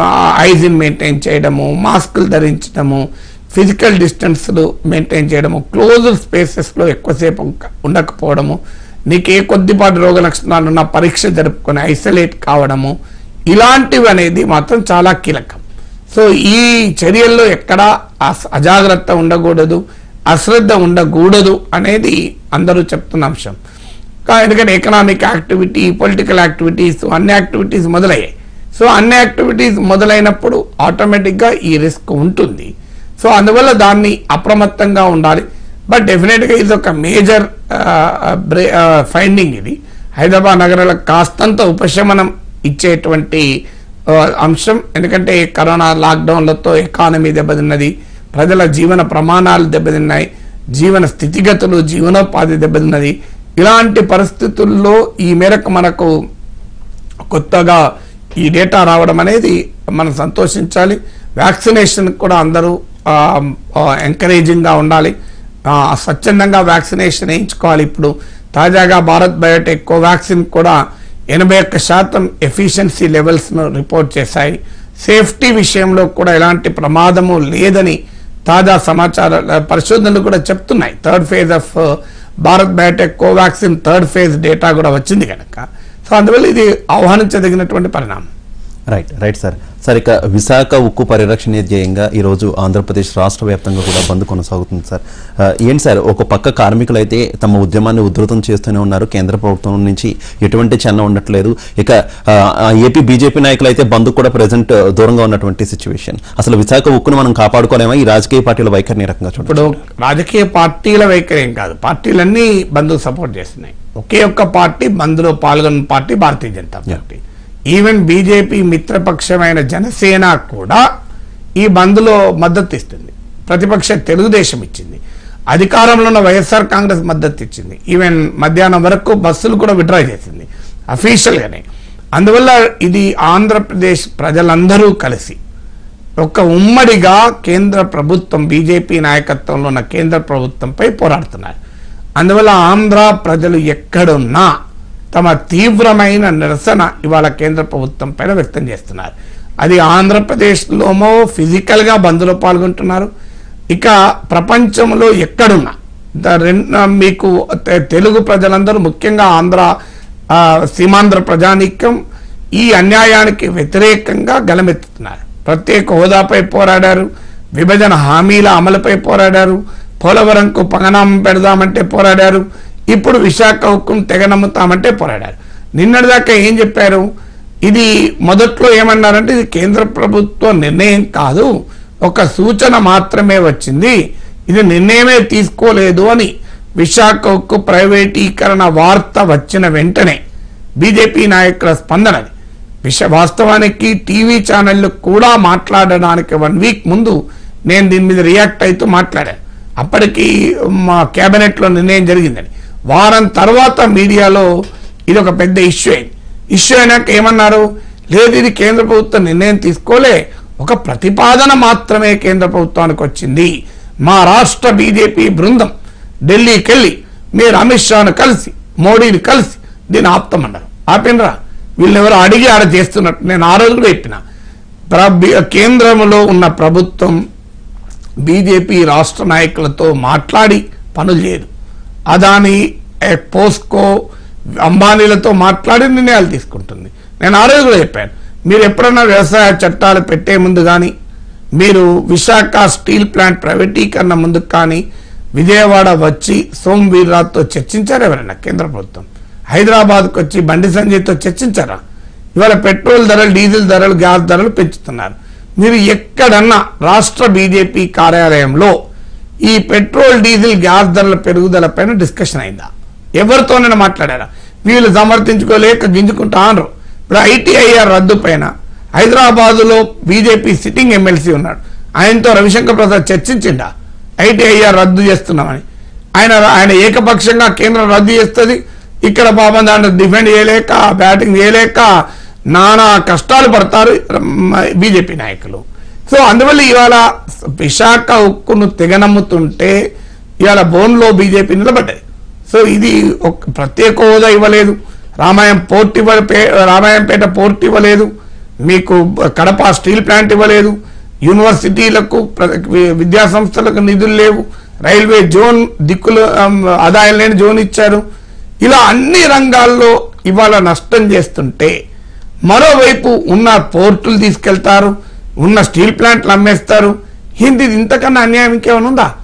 ఐజిన్ మెయింటైన్ చేయడము మాస్కులు ధరించడము ఫిజికల్ డిస్టెన్స్లు మెయింటైన్ చేయడము క్లోజ్ స్పేసెస్లో ఎక్కువసేపు ఉంక- ఉండకపోవడము నీకు ఏ కొద్దిపాటి రోగ లక్షణాలు ఉన్న పరీక్ష జరుపుకొని ఐసోలేట్ కావడము ఇలాంటివి అనేది మాత్రం చాలా కీలకం సో ఈ చర్యల్లో ఎక్కడా అస- అజాగ్రత్త ఉండకూడదు అశ్రద్ధ ఉండకూడదు అనేది అందరూ చెప్తున్న అంశం కా- ఎందుకంటే ఎకనామిక్ యాక్టివిటీ పొలిటికల్ యాక్టివిటీస్ అన్ని యాక్టివిటీస్ మొదలయ్యాయి సో అన్ని యాక్టివిటీస్ మొదలైనప్పుడు ఆటోమేటిక్గా ఈ రిస్క్ ఉంటుంది సో అందువల్ల దాన్ని అప్రమత్తంగా ఉండాలి బట్ డెఫినెట్గా ఇది ఒక మేజర్ ఫైండింగ్ ఇది హైదరాబాద్ నగరంలో కాస్తంత ఉపశమనం ఇచ్చేటువంటి ఆ, అంశం ఎందుకంటే కరోనా లాక్డౌన్లతో ఎకానమీ దెబ్బతిన్నది ప్రజల జీవన ప్రమాణాలు దెబ్బతిన్నాయి జీవన స్థితిగతులు జీవనోపాధి దెబ్బతిన్నది ఇలాంటి పరిస్థితుల్లో ఈ మేరకు మనకు కొత్తగా ఈ డేటా రావడం అనేది మనం సంతోషించాలి వ్యాక్సినేషన్ కూడా అందరూ ఎంకరేజింగ్గా ఉండాలి ఆ, స్వచ్ఛందంగా వ్యాక్సినేషన్ వేయించుకోవాలి ఇప్పుడు తాజాగా భారత్ బయోటెక్ కోవాక్సిన్ కూడా ఎనభై ఒక్క శాతం ఎఫిషియన్సీ లెవెల్స్ను రిపోర్ట్ చేశాయి సేఫ్టీ విషయంలో కూడా ఎలాంటి ప్రమాదము లేదని తాజా సమాచార పరిశోధనలు కూడా చెప్తున్నాయి third phase of Bharat biotech Covaxin third phase data కూడా వచ్చింది కనుక సో అందువల్ల ఇది ఆహ్వానించదగినటువంటి పరిణామం రైట్ రైట్ సార్ సార్ ఇక విశాఖ ఉక్కు పరిరక్షణ ధ్యేయంగా ఈరోజు ఆంధ్రప్రదేశ్ రాష్ట్ర వ్యాప్తంగా కూడా బంద్ కొనసాగుతుంది సార్ ఆ, ఏంటి సార్ ఒక పక్క కార్మికులు అయితే తమ ఉద్యమాన్ని ఉధృతం చేస్తూనే ఉన్నారు కేంద్ర ప్రభుత్వం నుంచి ఎటువంటి చెన్న ఉండట్లేదు ఇక ఆ, ఆ, ఏపీ బీజేపీ నాయకులు అయితే బంద్ కూడా ప్రజెంట్ దూరంగా ఉన్నటువంటి సిచ్యువేషన్ అసలు విశాఖ ఉక్కును మనం కాపాడుకోలేమా ఈ రాజకీయ పార్టీల వైఖరిని ఈ రకంగా చూడండి ఇప్పుడు రాజకీయ పార్టీల వైఖరి ఏం కాదు పార్టీలన్నీ బంధుకు సపోర్ట్ చేస్తున్నాయి ఒకే ఒక్క పార్టీ బంద్లో పాల్గొన్న party Bharatiya Janata party even BJP మిత్రపక్షమైన జనసేన కూడా ఈ బంద్లో మద్దతు ఇస్తుంది ప్రతిపక్ష తెలుగుదేశం ఇచ్చింది అధికారంలో ఉన్న వైఎస్ఆర్ కాంగ్రెస్ మద్దతు ఇచ్చింది ఈవెన్ మధ్యాహ్నం వరకు బస్సులు కూడా విడ్రా చేసింది అఫీషియల్గానే అందువల్ల ఇది ఆంధ్రప్రదేశ్ ప్రజలందరూ కలిసి ఒక ఉమ్మడిగా కేంద్ర ప్రభుత్వం బీజేపీ నాయకత్వంలో ఉన్న కేంద్ర ప్రభుత్వంపై పోరాడుతున్నారు అందువల్ల ఆంధ్ర ప్రజలు ఎక్కడున్నా తమ తీవ్రమైన నిరసన ఇవాళ కేంద్ర ప్రభుత్వం పైన వ్యక్తం చేస్తున్నారు అది ఆంధ్రప్రదేశ్లోమో ఫిజికల్గా బంద్లో పాల్గొంటున్నారు ఇక ప్రపంచంలో ఎక్కడున్నా ద- రెన్- మీకు తె- తెలుగు ప్రజలందరూ ముఖ్యంగా ఆంధ్ర ఆ, సీమాంధ్ర ప్రజానీకం ఈ అన్యాయానికి వ్యతిరేకంగా గలమెత్తుతున్నారు ప్రత్యేక హోదాపై పోరాడారు విభజన హామీల అమలుపై పోరాడారు పోలవరంకు పగనామం పెడదామంటే పోరాడారు ఇప్పుడు విశాఖ ఉక్కును తెగనమ్ముతామంటే పోరాడారు నిన్నటిదాకా ఏం చెప్పారు ఇది మొదట్లో ఏమన్నారంటే ఇది కేంద్ర ప్రభుత్వ నిర్ణయం కాదు ఒక సూచన మాత్రమే వచ్చింది ఇది నిర్ణయమే తీసుకోలేదు అని విశాఖ ఉక్కు ప్రైవేటీకరణ వార్త వచ్చిన వెంటనే బీజేపీ నాయకుల స్పందన అది విష వాస్తవానికి టీవీ ఛానళ్లు కూడా మాట్లాడడానికి వన్ వీక్ ముందు నేను దీని మీద రియాక్ట్ అవుతూ మాట్లాడాను అప్పటికి మా కేబినెట్లో నిర్ణయం జరిగిందని వారం తర్వాత మీడియాలో ఇది ఒక పెద్ద ఇష్యూ అయింది ఇష్యూ అయినాక ఏమన్నారు లేదు ఇది కేంద్ర ప్రభుత్వం నిర్ణయం తీసుకోలే ఒక ప్రతిపాదన మాత్రమే కేంద్ర ప్రభుత్వానికి వచ్చింది మా రాష్ట్ర బీజేపీ బృందం ఢిల్లీకి వెళ్ళి మీరు అమిత్ షాను కలిసి మోడీని కలిసి దీన్ని ఆపుతామన్నారు ఆపినరా వీళ్ళని ఎవరు అడిగి ఆడ చేస్తున్నట్టు నేను ఆ రోజు కూడా చెప్పిన ప్ర- కేంద్రంలో ఉన్న ప్రభుత్వం బీజేపీ రాష్ట్ర నాయకులతో మాట్లాడి పనులు చేయదు అదాని ఏ, పోస్కో అంబానీలతో మాట్లాడి నిర్ణయాలు తీసుకుంటుంది నేను ఆ రోజు కూడా చెప్పాను మీరు ఎప్పుడన్నా వ్యవసాయ చట్టాలు పెట్టే ముందు కానీ మీరు విశాఖ స్టీల్ ప్లాంట్ ప్రైవేటీకరణ ముందుకు కానీ విజయవాడ వచ్చి సోమ్ వీర్రాజ్తో చర్చించారు ఎవరైనా కేంద్ర ప్రభుత్వం హైదరాబాద్కు వచ్చి బండి సంజయ్తో చర్చించారా ఇవాళ పెట్రోల్ ధరలు డీజిల్ ధరలు గ్యాస్ ధరలు పెంచుతున్నారు మీరు ఎక్కడన్నా రాష్ట్ర బీజేపీ కార్యాలయంలో ఈ పెట్రోల్ డీజిల్ గ్యాస్ ధరల పెరుగుదల పైన డిస్కషన్ అయిందా ఎవరితోనైనా మాట్లాడారా వీళ్ళు సమర్థించుకోలేక గింజుకుంటా అనరు ఇప్పుడు ఐటీఐఆర్ రద్దు పైన హైదరాబాదులో బీజేపీ సిట్టింగ్ ఎమ్మెల్సీ ఉన్నాడు ఆయనతో రవిశంకర్ ప్రసాద్ చర్చించిండా ఐటీఐఆర్ రద్దు చేస్తున్నామని ఆయన ఆయన ఏకపక్షంగా కేంద్రం రద్దు చేస్తుంది ఇక్కడ పాపం దాంట్లో డిఫెండ్ చేయలేక బ్యాటింగ్ చేయలేక నానా కష్టాలు పడతారు బీజేపీ నాయకులు సో అందువల్ల ఇవాళ విశాఖ ఉక్కును తెగనమ్ముతుంటే ఇవాళ బోన్లో బీజేపీ నిలబడ్డది సో ఇది ఒక ప్రత్యేక హోదా ఇవ్వలేదు రామాయం పోర్ట్ ఇవ్వ పే- రామాయంపేట పోర్ట్ ఇవ్వలేదు మీకు కడప స్టీల్ ప్లాంట్ ఇవ్వలేదు యూనివర్సిటీలకు ప్ర- వి- విద్యా సంస్థలకు నిధులు లేవు రైల్వే జోన్ దిక్కులు ఆమ్, ఆదాయం లేని జోన్ ఇచ్చారు ఇలా అన్ని రంగాల్లో ఇవాళ నష్టం చేస్తుంటే మరోవైపు ఉన్న పోర్టులు తీసుకెళ్తారు ఉన్న స్టీల్ ప్లాంట్లు అమ్మేస్తారు హిందీ ఇంతకన్నా అన్యాయం ఇంకేమైనా ఉందా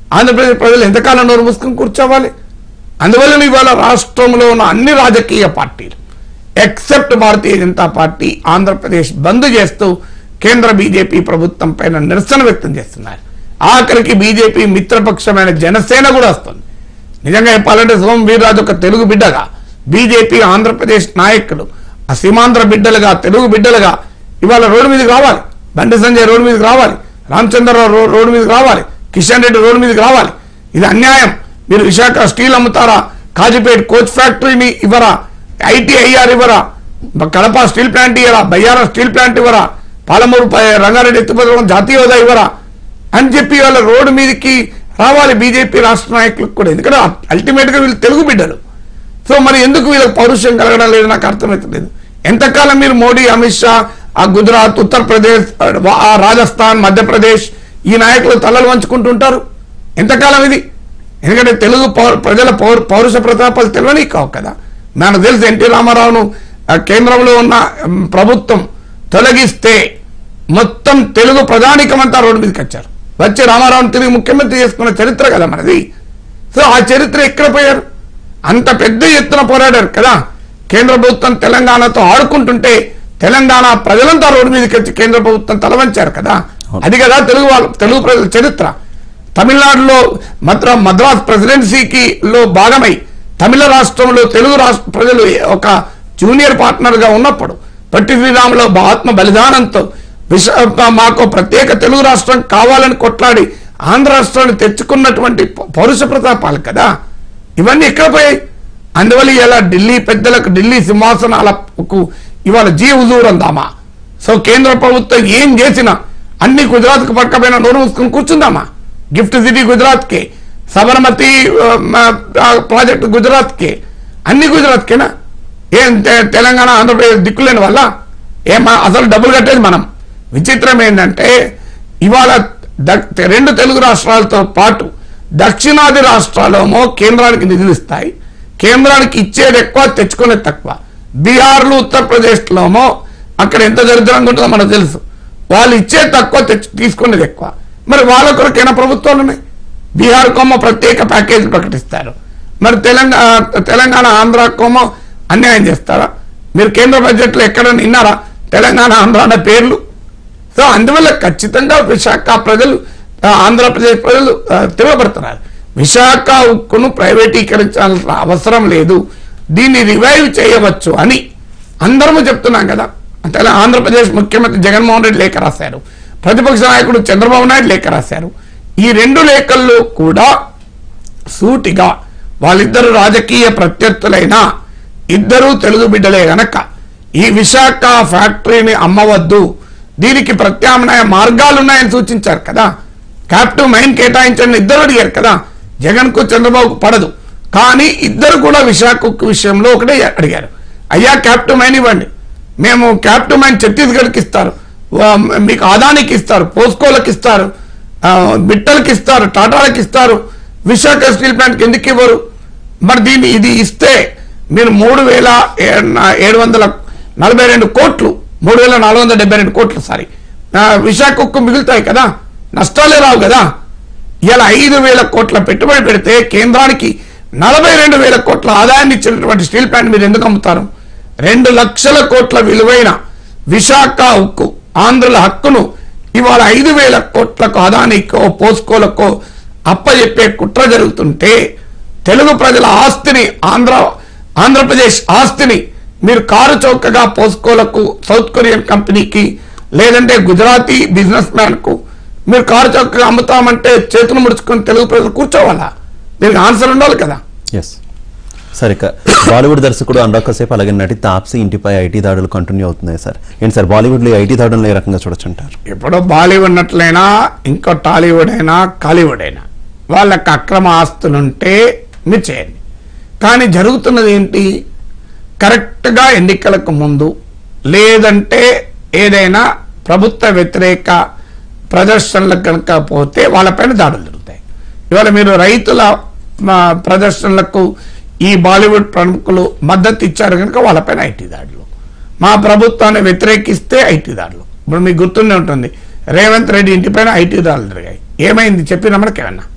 ఆంధ్రప్రదేశ్ ప్రజలు ఎంతకాలం నోరు మూసుకొని కూర్చోవాలి అందువల్ల ఇవాళ రాష్ట్రంలో ఉన్న అన్ని రాజకీయ పార్టీలు ఎక్సెప్ట్ భారతీయ జనతా పార్టీ ఆంధ్రప్రదేశ్ బంద్ చేస్తూ కేంద్ర బీజేపీ ప్రభుత్వం పైన నిరసన వ్యక్తం చేస్తున్నారు ఆఖరికి బీజేపీ మిత్రపక్షమైన జనసేన కూడా వస్తుంది నిజంగా చెప్పాలంటే సోమ వీర్రాజు ఒక తెలుగు బిడ్డగా బీజేపీ ఆంధ్రప్రదేశ్ నాయకులు ఆ సీమాంధ్ర బిడ్డలుగా తెలుగు బిడ్డలుగా ఇవాళ రోడ్డు మీదకి రావాలి బండి సంజయ్ రోడ్డు మీదకి రావాలి రామచంద్రరావు రో- రోడ్డు మీదకి రావాలి కిషన్ రెడ్డి రోడ్డు మీదకి రావాలి ఇది అన్యాయం మీరు విశాఖ స్టీల్ అమ్ముతారా కాజీపేట్ కోచ్ ఫ్యాక్టరీని ఇవ్వరా ఐటీఐఆర్ ఇవ్వరా కడప స్టీల్ ప్లాంట్ ఇవ్వరా బయ్యారా స్టీల్ ప్లాంట్ ఇవ్వరా పాలమూరు ప- రంగారెడ్డి ఎత్తిపోతల జాతీయ హోదా ఇవ్వరా అని చెప్పి వాళ్ళ రోడ్డు మీదకి రావాలి బీజేపీ రాష్ట్ర నాయకులకు కూడా ఎందుకంటే అల్టిమేట్ గా వీళ్ళు తెలుగు బిడ్డలు సో మరి ఎందుకు వీళ్ళకి పౌరుషం కలగడం లేదు నాకు అర్థమవుతలేదు ఎంతకాలం మీరు మోడీ అమిత్ షా ఆ గుజరాత్ ఉత్తరప్రదేశ్ ఆ రాజస్థాన్ మధ్యప్రదేశ్ ఈ నాయకులు తలలు వంచుకుంటుంటారు ఎంతకాలం ఇది ఎందుకంటే తెలుగు పౌర ప్రజల పౌర పౌరుష ప్రతాపాలు తెలియని కావు కదా మనకు తెలుసు ఎన్టీ రామారావును ఆ కేంద్రంలో ఉన్న ఉమ్, ప్రభుత్వం తొలగిస్తే మొత్తం తెలుగు ప్రధానికమంతా రోడ్డు మీదకి వచ్చారు వచ్చి రామారావుని తిరిగి ముఖ్యమంత్రి చేసుకున్న చరిత్ర కదా మనది సో ఆ చరిత్ర ఎక్కడ పోయారు అంత పెద్ద ఎత్తున పోరాడారు కదా కేంద్ర ప్రభుత్వం తెలంగాణతో ఆడుకుంటుంటే తెలంగాణ ప్రజలంతా రోడ్డు మీదకి వచ్చి కేంద్ర ప్రభుత్వం తలవంచారు కదా అది కదా తెలుగు వాళ్ళు తెలుగు ప్రజల చరిత్ర తమిళనాడులో మాత్రం మద్రాస్ ప్రెసిడెన్సీకి లో భాగమై తమిళ రాష్ట్రంలో తెలుగు రాష్ట్ర ప్రజలు ఒక జూనియర్ పార్ట్నర్ గా ఉన్నప్పుడు పట్టి శ్రీరాములో ఆత్మ బలిదానంతో విశ మాకు ప్రత్యేక తెలుగు రాష్ట్రం కావాలని కొట్లాడి ఆంధ్ర రాష్ట్రాన్ని తెచ్చుకున్నటువంటి పౌ- పౌరుష ప్రతాపాలు కదా ఇవన్నీ ఎక్కడ పోయాయి అందువల్ల ఇలా ఢిల్లీ పెద్దలకు ఢిల్లీ సింహాసనాలకు ఇవాళ జీ హుజూర్ అందామా సో కేంద్ర ప్రభుత్వం ఏం చేసినా అన్ని గుజరాత్ కు పట్టకపోయినా నోరు మూసుకొని కూర్చుందామా గిఫ్ట్ సిటీ గుజరాత్ కి సబర్మతి ఆ, ఆ, ప్రాజెక్ట్ గుజరాత్ కి అన్ని గుజరాత్ కేనా ఏం తె- తెలంగాణ ఆంధ్రప్రదేశ్ దిక్కులేని వల్ల ఏం అసలు డబ్బులు కట్టేది మనం విచిత్రం ఏంటంటే ఇవాళ ద- రెండు తెలుగు రాష్ట్రాలతో పాటు దక్షిణాది రాష్ట్రాలేమో కేంద్రానికి నిధులు ఇస్తాయి కేంద్రానికి ఇచ్చేది ఎక్కువ తెచ్చుకునేది తక్కువ బీహార్లు ఉత్తరప్రదేశ్లోమో అక్కడ ఎంత దరిద్రంగా ఉంటుందో మనకు తెలుసు వాళ్ళు ఇచ్చేది తక్కువ తెచ్చు తీసుకునేది ఎక్కువ మరి వాళ్ళ కొరకైనా ప్రభుత్వాలు ఉన్నాయి బీహార్ కొమ్మ ప్రత్యేక ప్యాకేజ్ ప్రకటిస్తారు మరి తెలంగాణ తెలంగాణ ఆంధ్ర కొమ్మ అన్యాయం చేస్తారా మీరు కేంద్ర బడ్జెట్లో ఎక్కడ విన్నారా తెలంగాణ ఆంధ్ర అనే పేర్లు సో అందువల్ల ఖచ్చితంగా విశాఖ ప్రజలు ఆ, ఆంధ్రప్రదేశ్ ప్రజలు ఆ, తిరగబడుతున్నారు విశాఖ ఉక్కును ప్రైవేటీకరించాల్సిన అవసరం లేదు దీన్ని రివైవ్ చేయవచ్చు అని అందరము చెప్తున్నాం కదా తెల ఆంధ్రప్రదేశ్ ముఖ్యమంత్రి జగన్మోహన్ రెడ్డి లేఖ రాశారు ప్రతిపక్ష నాయకుడు చంద్రబాబు నాయుడు లేఖ రాశారు ఈ రెండు లేఖల్లో కూడా సూటిగా వాళ్ళిద్దరు రాజకీయ ప్రత్యర్థులైనా ఇద్దరూ తెలుగు బిడ్డలే గనక ఈ విశాఖ ఫ్యాక్టరీని అమ్మవద్దు దీనికి ప్రత్యామ్నాయ మార్గాలున్నాయని సూచించారు కదా క్యాప్టివ్ మైన్ కేటాయించండి ఇద్దరు అడిగారు కదా జగన్ కు చంద్రబాబుకు పడదు కానీ ఇద్దరు కూడా విశాఖ ఉక్కు విషయంలో ఒకటే అడిగారు అయ్యా క్యాప్టివ్ మైన్ ఇవ్వండి మేము క్యాప్టివ్ మైన్ ఛత్తీస్గఢ్కి ఇస్తారు వా- మీకు ఆదానికి ఇస్తారు పోస్కోలకు ఇస్తారు ఆ, బిట్టలకి ఇస్తారు టాటాలకు ఇస్తారు విశాఖ స్టీల్ ప్లాంట్కి ఎందుకు ఇవ్వరు మరి దీన్ని ఇది ఇస్తే మీరు మూడు వేల ఏ- నా- ఏడు వందల నలభై రెండు కోట్లు మూడు వేల నాలుగు వందల డెబ్బై రెండు కోట్లు సారీ ఆ, విశాఖకు మిగులుతాయి కదా నష్టాలే రావు కదా ఇలా ఐదు వేల కోట్ల పెట్టుబడి పెడితే కేంద్రానికి నలభై రెండు వేల కోట్ల ఆదాయాన్ని ఇచ్చినటువంటి స్టీల్ ప్లాంట్ మీరు ఎందుకు అమ్ముతారు రెండు లక్షల కోట్ల విలువైన విశాఖ ఉక్కు ఆంధ్రుల హక్కును ఇవాళ ఐదు వేల కోట్లకు అదానికో పోస్కోలకో అప్పచెప్పే కుట్ర జరుగుతుంటే తెలుగు ప్రజల ఆస్తిని ఆంధ్ర ఆంధ్రప్రదేశ్ ఆస్తిని మీరు కారు చౌకగా పోస్కోలకు సౌత్ కొరియన్ కంపెనీకి లేదంటే గుజరాతీ బిజినెస్ మ్యాన్ కు మీరు కారు చౌకగా అమ్ముతామంటే చేతులు ముడుచుకొని తెలుగు ప్రజలు కూర్చోవాలా దీనికి ఆన్సర్ ఉండాలి కదా ఎస్ సార్ ఇక బాలీవుడ్ దర్శకుడు అనురాగ్ కసేప్ అలాగే నటి తాప్సీ ఇంటిపై ఐటీ దాడులు కంటిన్యూ అవుతున్నాయి సార్ ఏంటి సార్ బాలీవుడ్లో ఐటీ దాడులను ఏ రకంగా చూడొచ్చు అంటారు ఇప్పుడు బాలీవుడ్ నట్లైనా ఇంకో టాలీవుడ్ అయినా కాలీవుడ్ అయినా వాళ్ళకి అక్రమ ఆస్తులుంటే మీరు చేయండి కానీ జరుగుతున్నది ఏంటి కరెక్ట్గా ఎన్నికలకు ముందు లేదంటే ఏదైనా ప్రభుత్వ వ్యతిరేక ప్రదర్శనలకు కనుక పోతే వాళ్ళపైన దాడులు జరుగుతాయి ఇవాళ మీరు రైతుల మా, ప్రదర్శనలకు ఈ బాలీవుడ్ ప్రముఖులు మద్దతు ఇచ్చారు కనుక వాళ్ళపైన ఐటీ దాడులు మా ప్రభుత్వాన్ని వ్యతిరేకిస్తే ఐటీ దాడులు ఇప్పుడు మీకు గుర్తుండే ఉంటుంది రేవంత్ రెడ్డి ఇంటిపైన ఐటీ దాడులు జరిగాయి ఏమైంది చెప్పిన మనకేమన్నా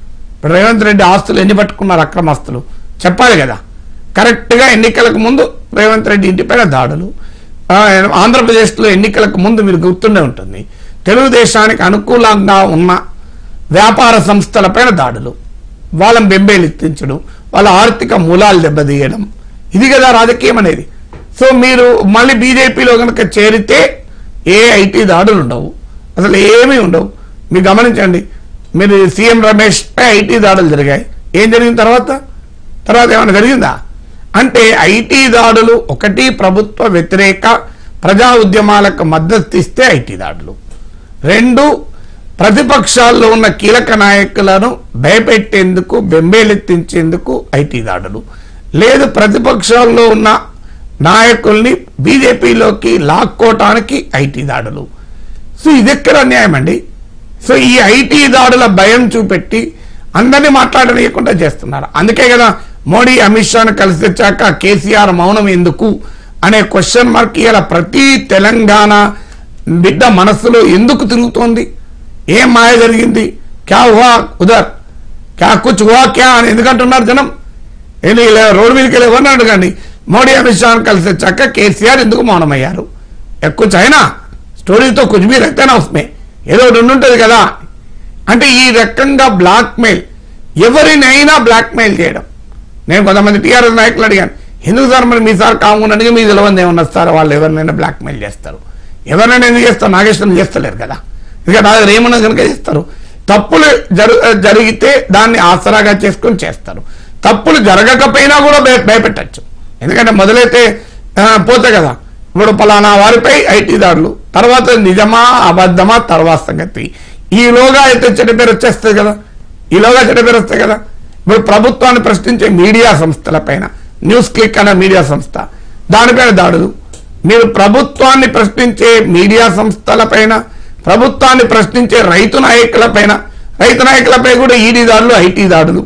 ఇప్పుడు రేవంత్ రెడ్డి ఆస్తులు ఎన్ని పట్టుకున్నారు అక్రమాస్తులు చెప్పాలి కదా కరెక్ట్గా ఎన్నికలకు ముందు రేవంత్ రెడ్డి ఇంటిపైన దాడులు ఆ, ఆంధ్రప్రదేశ్లో ఎన్నికలకు ముందు మీరు గుర్తుండే ఉంటుంది తెలుగుదేశానికి అనుకూలంగా ఉన్న వ్యాపార సంస్థలపైన దాడులు వాళ్ళని బెంబేలెత్తించడం వాళ్ళ ఆర్థిక మూలాలు దెబ్బతీయడం ఇది కదా రాజకీయం అనేది సో మీరు మళ్ళీ బీజేపీలో కనుక చేరితే ఏ ఐటీ దాడులు ఉండవు అసలు ఏమీ ఉండవు మీరు గమనించండి మీరు సీఎం రమేష్ పై ఐటీ దాడులు జరిగాయి ఏం జరిగిన తర్వాత తర్వాత ఏమైనా జరిగిందా అంటే ఐటీ దాడులు ఒకటి ప్రభుత్వ వ్యతిరేక ప్రజా ఉద్యమాలకు మద్దతు ఇస్తే ఐటీ దాడులు రెండు ప్రతిపక్షాల్లో ఉన్న కీలక నాయకులను భయపెట్టేందుకు బెంబేలెత్తించేందుకు ఐటీ దాడులు లేదు ప్రతిపక్షాల్లో ఉన్న నాయకుల్ని బీజేపీలోకి లాక్కోవటానికి ఐటీ దాడులు సో ఇది ఎక్కడ అన్యాయం అండి సో ఈ ఐటీ దాడుల భయం చూపెట్టి అందరినీ మాట్లాడనీయకుండా చేస్తున్నారు అందుకే కదా మోడీ అమిత్ షాను కలిసి వచ్చాక కేసీఆర్ మౌనం ఎందుకు అనే క్వశ్చన్ మార్క్ ఇలా ప్రతి తెలంగాణ బిడ్డ మనస్సులో ఎందుకు తిరుగుతోంది ఏం మాయ జరిగింది క్యా హువా ఉదర్ క్యా కుచ్ హువా క్యా అని ఎందుకంటున్నారు జనం వెళ్ళి ఇలా రోడ్డు మీదకి వెళ్ళి ఎవరిని అడగండి మోడీ అమిత్ షాను కలిసి వచ్చాక కేసీఆర్ ఎందుకు మౌనమయ్యారు ఎక్కువ చైనా స్టోరీతో కుछ भी रहता ना उसमें ఏదో ఒకటి ఉండుంటది కదా అంటే ఈ రకంగా బ్లాక్ మెయిల్ ఎవరినైనా బ్లాక్ మెయిల్ చేయడం నేను కొంతమంది టీఆర్ఎస్ నాయకులు అడిగాను ఎందుకు సార్ మరి మీ సార్ కాకుండా అడిగి మీ తెలవంది ఏమన్నా సార్ వాళ్ళు ఎవరినైనా బ్లాక్ మెయిల్ చేస్తారు ఎవరినైనా ఎందుకు చేస్తారు నాగేశ్వరం చేస్తలేరు కదా ఇక నా దగ్గర ఏమన్నా కనుక చేస్తారు తప్పులు జరు జరిగితే దాన్ని ఆసరాగా చేసుకొని చేస్తారు తప్పులు జరగకపోయినా కూడా భయ- భయపెట్టచ్చు ఎందుకంటే మొదలైతే ఆ, పోతే కదా ఇప్పుడు పలానా వారిపై ఐటీ దాడులు తర్వాత నిజమా అబద్ధమా తర్వాత సంగతి ఈలోగా అయితే చెడ్డ పేరు వచ్చేస్తుంది కదా ఈలోగా చెడ్డ పేరు వస్తాయి కదా ఇప్పుడు ప్రభుత్వాన్ని ప్రశ్నించే మీడియా సంస్థలపైన న్యూస్ క్లిక్ అనే మీడియా సంస్థ దానిపైన దాడులు మీరు ప్రభుత్వాన్ని ప్రశ్నించే మీడియా సంస్థలపైన ప్రభుత్వాన్ని ప్రశ్నించే రైతు నాయకులపైన రైతు నాయకులపై కూడా ఈడీ దాడులు ఐటీ దాడులు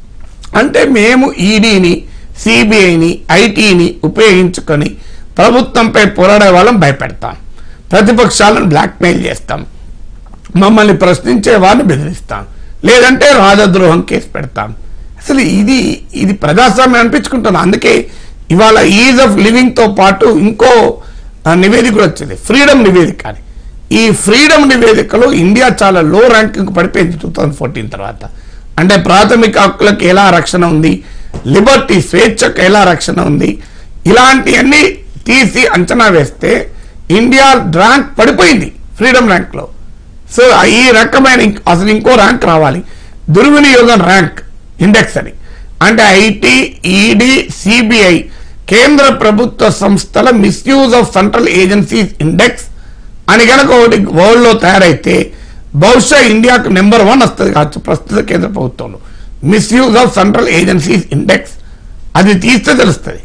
అంటే మేము ఈడీని సిబిఐని ఐటీని ఉపయోగించుకొని ప్రభుత్వంపై పోరాడే వాళ్ళని భయపెడతాం ప్రతిపక్షాలను బ్లాక్మెయిల్ చేస్తాం మమ్మల్ని ప్రశ్నించే వారిని బెదిరిస్తాం లేదంటే రాజద్రోహం కేసు పెడతాం అసలు ఇది ఇది ప్రజాస్వామ్యం అనిపించుకుంటున్నాం అందుకే ఇవాళ ఈజ్ ఆఫ్ లివింగ్ తో పాటు ఇంకో ఆ, నివేదిక కూడా వచ్చింది ఫ్రీడమ్ నివేదిక అని ఈ ఫ్రీడమ్ నివేదికలో ఇండియా చాలా లో ర్యాంకింగ్ పడిపోయింది టూ థౌజండ్ ఫోర్టీన్ తర్వాత అంటే ప్రాథమిక హక్కులకు ఎలా రక్షణ ఉంది లిబర్టీ స్వేచ్ఛకు ఎలా రక్షణ ఉంది ఇలాంటివన్నీ తీసి అంచనా వేస్తే ఇండియా ర్యాంక్ పడిపోయింది ఫ్రీడమ్ ర్యాంక్ లో సో ఈ రకమైన ఇంక్- అసలు ఇంకో ర్యాంక్ రావాలి దుర్వినియోగం ర్యాంక్ ఇండెక్స్ అని అంటే ఐటీ ఈడీ సిబిఐ కేంద్ర ప్రభుత్వ సంస్థల misuse of central agencies index అని కనుక ఒకటి వరల్డ్ లో తయారైతే బహుశా ఇండియాకు నెంబర్ వన్ వస్తుంది కావచ్చు ప్రస్తుత కేంద్ర ప్రభుత్వంలో misuse of central agencies index అది తీస్తే తెలుస్తుంది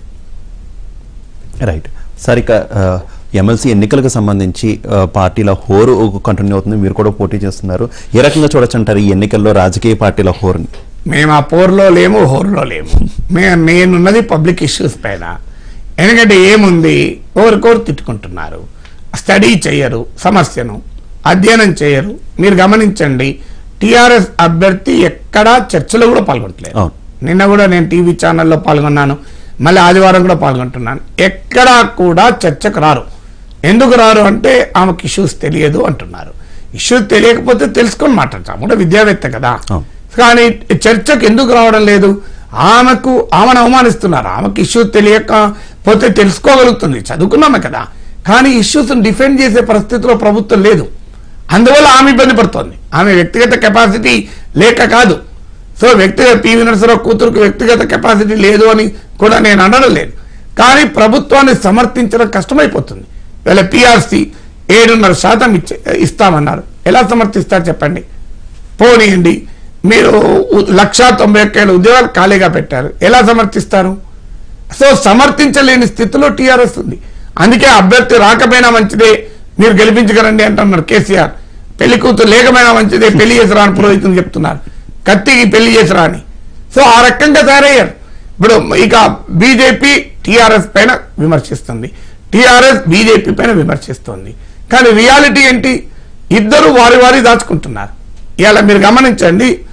రైట్ సార్ ఇక ఎమ్మెల్సీ ఎన్నికలకు సంబంధించి ఆ, పార్టీల హోరు కంటిన్యూ అవుతుంది మీరు కూడా పోటీ చేస్తున్నారు ఏ రకంగా చూడొచ్చు అంటారు ఈ ఎన్నికల్లో రాజకీయ పార్టీల హోరుని మేము ఆ పోర్లో లేము హోర్లో లేము మే నేనున్నది పబ్లిక్ ఇష్యూస్ పైన ఎందుకంటే ఏముంది ఒకరికొరు తిట్టుకుంటున్నారు స్టడీ చేయరు సమస్యను అధ్యయనం చేయరు మీరు గమనించండి టిఆర్ఎస్ అభ్యర్థి ఎక్కడా చర్చలో కూడా పాల్గొంటలేదు అవును. నిన్న కూడా నేను టీవీ ఛానల్లో పాల్గొన్నాను మళ్ళీ ఆదివారం కూడా పాల్గొంటున్నాను ఎక్కడా కూడా చర్చకు రారు ఎందుకు రారు అంటే ఆమెకు ఇష్యూస్ తెలియదు అంటున్నారు ఇష్యూస్ తెలియకపోతే తెలుసుకొని మాట్లాడతాం కూడా విద్యావేత్త కదా అవును. కానీ చర్చకు ఎందుకు రావడం లేదు ఆమెకు ఆమెను అవమానిస్తున్నారు ఆమెకు ఇష్యూస్ తెలియకపోతే తెలుసుకోగలుగుతుంది చదువుకున్నామే కదా కానీ ఇష్యూస్ డిఫెండ్ చేసే పరిస్థితిలో ప్రభుత్వం లేదు అందువల్ల ఆమె ఇబ్బంది పడుతోంది ఆమె వ్యక్తిగత కెపాసిటీ లేక కాదు సో వ్యక్తిగత పివి నరసరావు కూతురుకు వ్యక్తిగత కెపాసిటీ లేదు అని కూడా నేను అనడం లేదు కానీ ప్రభుత్వాన్ని సమర్థించడం కష్టమైపోతుంది వీళ్ళ పిఆర్సి ఏడున్నర శాతం ఇచ్చే ఇస్తామన్నారు ఎలా సమర్థిస్తారు చెప్పండి పోనీయండి మీరు ఉ- లక్షా తొంభై ఒక్క వేల ఉద్యోగాలు ఖాళీగా పెట్టారు ఎలా సమర్థిస్తారు సో సమర్థించలేని స్థితిలో టీఆర్ఎస్ ఉంది అందుకే అభ్యర్థి రాకపోయినా మంచిదే మీరు గెలిపించగలండి అంటున్నారు కేసీఆర్ పెళ్లి కూతురు లేకపోయినా మంచిదే పెళ్లి చేసిరా అని పురోహితులు చెప్తున్నారు కత్తికి పెళ్లి చేసిరా అని సో ఆ రకంగా తయారయ్యారు ఇప్పుడు ఇక బీజేపీ టీఆర్ఎస్ పైన విమర్శిస్తుంది టీఆర్ఎస్ బీజేపీ పైన విమర్శిస్తుంది కానీ రియాలిటీ ఏంటి ఇద్దరు వారి వారి దాచుకుంటున్నారు ఇవాళ మీరు గమనించండి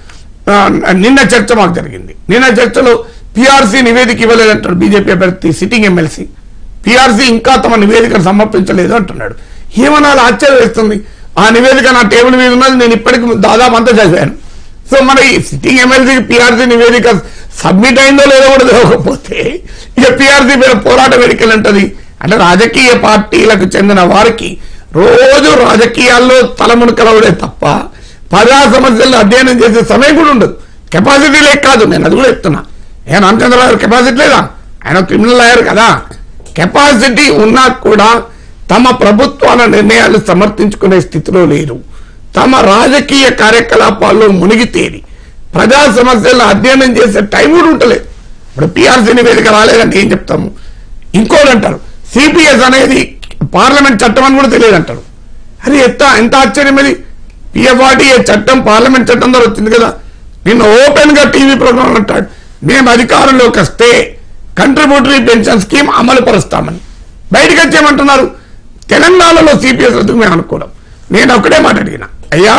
ఆ, నిన్న చర్చ మాకు జరిగింది నిన్న చర్చలో పిఆర్సీ నివేదిక ఇవ్వలేదంటాడు బీజేపీ అభ్యర్థి సిట్టింగ్ ఎమ్మెల్సీ పిఆర్సీ ఇంకా తమ నివేదికను సమర్పించలేదు అంటున్నాడు ఏమనాలి ఆశ్చర్యం వేస్తుంది ఆ నివేదిక నా టేబుల్ మీద ఉన్నది నేను ఇప్పటికి దాదాపు అంతా చదివాను సో మన ఈ సిట్టింగ్ ఎమ్మెల్సీకి పిఆర్సీ నివేదిక సబ్మిట్ అయిందో లేదో కూడా తెలియకపోతే ఇక పిఆర్సీ మీద పోరాటం ఎడికలు ఉంటుంది అంటే రాజకీయ పార్టీలకు చెందిన వారికి రోజు రాజకీయాల్లో తలమునకలవడే తప్ప ప్రజా సమస్యలను అధ్యయనం చేసే సమయం కూడా ఉండదు కెపాసిటీ లేక కాదు నేను అది కూడా చెప్తున్నా ఏ రామచంద్రరావు కెపాసిటీ లేదా ఆయన క్రిమినల్ అయ్యారు కదా కెపాసిటీ ఉన్నా కూడా తమ ప్రభుత్వాల నిర్ణయాలు సమర్థించుకునే స్థితిలో లేరు తమ రాజకీయ కార్యకలాపాల్లో మునిగితేరి ప్రజా సమస్యలను అధ్యయనం చేసే టైం కూడా ఉంటలేదు ఇప్పుడు పిఆర్సీ నివేదిక రాలేదంటే ఏం చెప్తాము ఇంకోటి అంటారు సిపిఎస్ అనేది పార్లమెంట్ చట్టం అని కూడా తెలియదు అంటారు అది ఎంత ఎంత ఆశ్చర్యం అది పిఎఫ్ఆర్టీఏ చట్టం పార్లమెంట్ చట్టం ద్వారా వచ్చింది కదా నిన్న ఓపెన్ గా టీవీ ప్రోగ్రామ్ అంటాడు మేము అధికారంలోకి వస్తే కంట్రిబ్యూటరీ పెన్షన్ స్కీమ్ అమలు పరుస్తామని బయటకు వచ్చేయమంటున్నారు తెలంగాణలో సిపిఎస్ రద్దుకు మేము అనుకూలం నేను ఒకటే మాట అడిగిన అయ్యా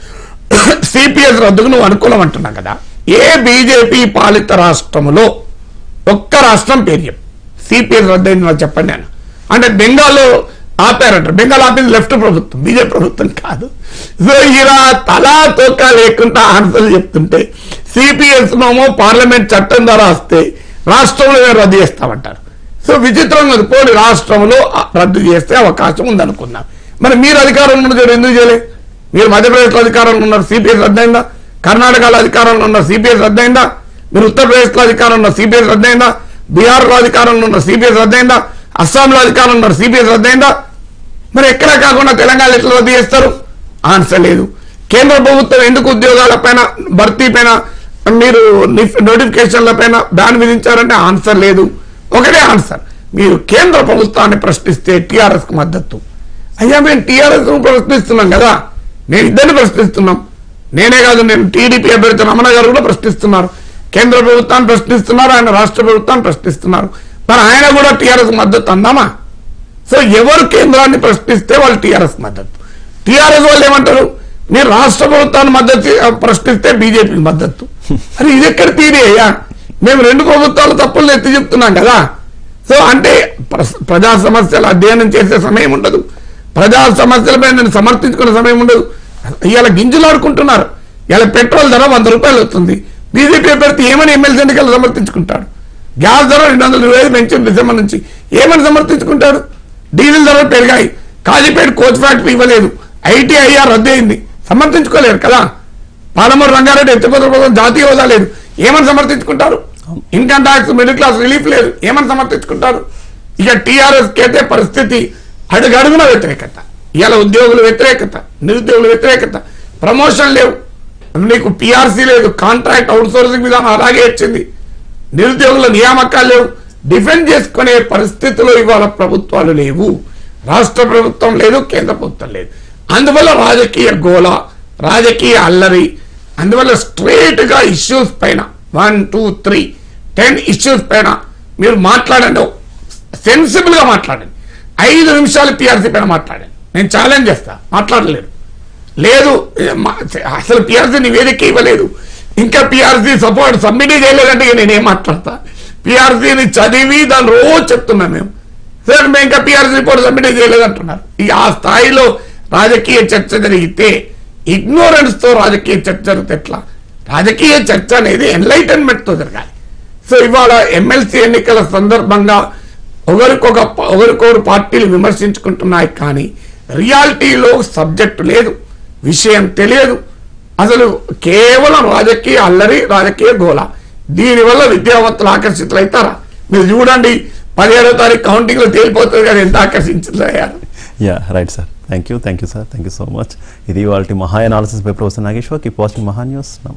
సిపిఎస్ రద్దుకు నువ్వు అనుకూలం అంటున్నా కదా ఏ బీజేపీ పాలిత రాష్ట్రములో ఒక్క రాష్ట్రం పేరు చెప్పు సిపిఎస్ రద్దు అయింది నాకు చెప్పండి నేను అంటే బెంగాల్లో ఆపారంటారు బెంగాల్ ఆపింది లెఫ్ట్ ప్రభుత్వం బీజేపీ ప్రభుత్వం కాదు సో ఇలా తలా తోక లేకుండా ఆన్సర్లు చెప్తుంటే సిపిఎస్ నోమో పార్లమెంట్ చట్టం ద్వారా వస్తే రాష్ట్రంలో మేము రద్దు చేస్తామంటారు సో విచిత్రంగా ఉంది. పోనీ రాష్ట్రంలో రద్దు చేస్తే అవకాశం ఉందనుకున్నాం మరి మీరు అధికారంలో ఉన్నారు ఎందుకు చేయలే మీరు మధ్యప్రదేశ్లో అధికారంలో ఉన్నారు సిపిఎస్ రద్దయిందా కర్ణాటకలో అధికారంలో ఉన్న సిపిఎస్ రద్దయిందా మీరు ఉత్తరప్రదేశ్లో అధికారంలో ఉన్న సిపిఎస్ రద్దయిందా బీహార్లో అధికారంలో ఉన్న సిపిఎస్ రద్దయిందా అస్సాంలో అధికారంలో ఉన్న సిపిఎస్ రద్దయిందా మరి ఎక్కడ కాకుండా తెలంగాణ ఎట్లా రద్దు చేస్తారు ఆన్సర్ లేదు కేంద్ర ప్రభుత్వం ఎందుకు ఉద్యోగాల పైన భర్తీ పైన మీరు నోటిఫికేషన్ల పైన బ్యాన్ విధించారంటే ఆన్సర్ లేదు ఒకటే ఆన్సర్ మీరు కేంద్ర ప్రభుత్వాన్ని ప్రశ్నిస్తే టిఆర్ఎస్ కు మద్దతు అయ్యా మేము టిఆర్ఎస్ ప్రశ్నిస్తున్నాం కదా నేను ఇద్దరిని ప్రశ్నిస్తున్నాం నేనే కాదు నేను టీడీపీ అభ్యర్థి రమణ గారు కూడా ప్రశ్నిస్తున్నారు కేంద్ర ప్రభుత్వాన్ని ప్రశ్నిస్తున్నారు ఆయన రాష్ట్ర ప్రభుత్వాన్ని ప్రశ్నిస్తున్నారు మరి ఆయన కూడా టిఆర్ఎస్ మద్దతు అందామా సో ఎవరు కేంద్రాన్ని ప్రశ్నిస్తే వాళ్ళు టీఆర్ఎస్ మద్దతు టీఆర్ఎస్ వాళ్ళు ఏమంటారు మీరు రాష్ట్ర ప్రభుత్వాన్ని మద్దతు ఆ, ప్రశ్నిస్తే బీజేపీకి మద్దతు అరే ఇది ఎక్కడ తీరే అయ్యా మేము రెండు ప్రభుత్వాలు తప్పులు ఎత్తి చెప్తున్నాం కదా సో అంటే ప్ర- ప్రజా సమస్యలు అధ్యయనం చేసే సమయం ఉండదు ప్రజా సమస్యలపై నేను సమర్థించుకునే సమయం ఉండదు ఇవాళ గింజలు ఆడుకుంటున్నారు ఇవాళ పెట్రోల్ ధర వంద రూపాయలు వస్తుంది బీజేపీ అభ్యర్థి ఏమని ఎమ్మెల్సీ ఎన్నికలు సమర్థించుకుంటాడు గ్యాస్ ధర రెండు వందల ఇరవై ఐదు పెంచింది డిసెంబర్ నుంచి ఏమని సమర్థించుకుంటాడు డీజిల్ ధరలు పెరిగాయి కాజీపేట కోచ్ ఫ్యాక్టరీ ఇవ్వలేదు ఐటీఐఆర్ రద్దు అయింది సమర్థించుకోలేరు కదా పాలమూరు రంగారెడ్డి ఎత్తిపోతల కోసం జాతీయ హోదా లేదు ఏమని సమర్థించుకుంటారు income tax middle class relief లేదు ఏమని సమర్థించుకుంటారు ఇక టీఆర్ఎస్ కైతే పరిస్థితి అడుగడుగున వ్యతిరేకత ఇవాళ ఉద్యోగుల వ్యతిరేకత నిరుద్యోగుల వ్యతిరేకత ప్రమోషన్ లేవు నీకు పిఆర్సీ లేదు కాంట్రాక్ట్ అవుట్ సోర్సింగ్ విధానం అలాగే వచ్చింది నిరుద్యోగుల నియామకాలు లేవు డిఫెండ్ చేసుకునే పరిస్థితిలో ఇవాళ ప్రభుత్వాలు లేవు రాష్ట్ర ప్రభుత్వం లేదు కేంద్ర ప్రభుత్వం లేదు అందువల్ల రాజకీయ గోల రాజకీయ అల్లరి అందువల్ల స్ట్రేట్ గా ఇష్యూస్ పైన one two three ten issues పైన మీరు మాట్లాడండి సెన్సిబుల్ గా మాట్లాడండి ఐదు నిమిషాలు పిఆర్సీ పైన మాట్లాడండి నేను ఛాలెంజ్ చేస్తా మాట్లాడలేరు లేదు ఏ, మా- అసలు పిఆర్సీ నివేదిక ఇవ్వలేదు ఇంకా పిఆర్సీ సపోర్ట్ సబ్మిట్ చేయలేదంటే ఇక నేనేం మాట్లాడతా పిఆర్సీని చదివి దాన్ని రోజు చెప్తున్నా మేము సార్ మేము ఇంకా పిఆర్సీ రిపోర్ట్ సబ్మిట్ చేయలేదు అంటున్నారు ఇక ఆ స్థాయిలో రాజకీయ చర్చ జరిగితే ఇగ్నోరెన్స్ తో రాజకీయ చర్చ జరిగితే ఎట్లా రాజకీయ చర్చ అనేది ఎన్లైటన్మెంట్ తో జరగాలి సో ఇవాళ ఎమ్మెల్సీ ఎన్నికల సందర్భంగా ఒకరికొక ఒకరికొకరు పార్టీలు విమర్శించుకుంటున్నాయి కానీ రియాలిటీలో సబ్జెక్టు లేదు విషయం తెలియదు అసలు కేవలం రాజకీయ అల్లరి రాజకీయ గోల దీనివల్ల విద్యావంతులు ఆకర్షితులైతారా మీరు చూడండి పదిహేడో తారీఖు కౌంటింగ్ లో తేలిపోతుంది కదా ఎంత ఆకర్షించారు yeah right sir thank you thank you sir thank you so much ఇది వాళ్ళ Maha analysis by professor Nageshwar keep watching Maha news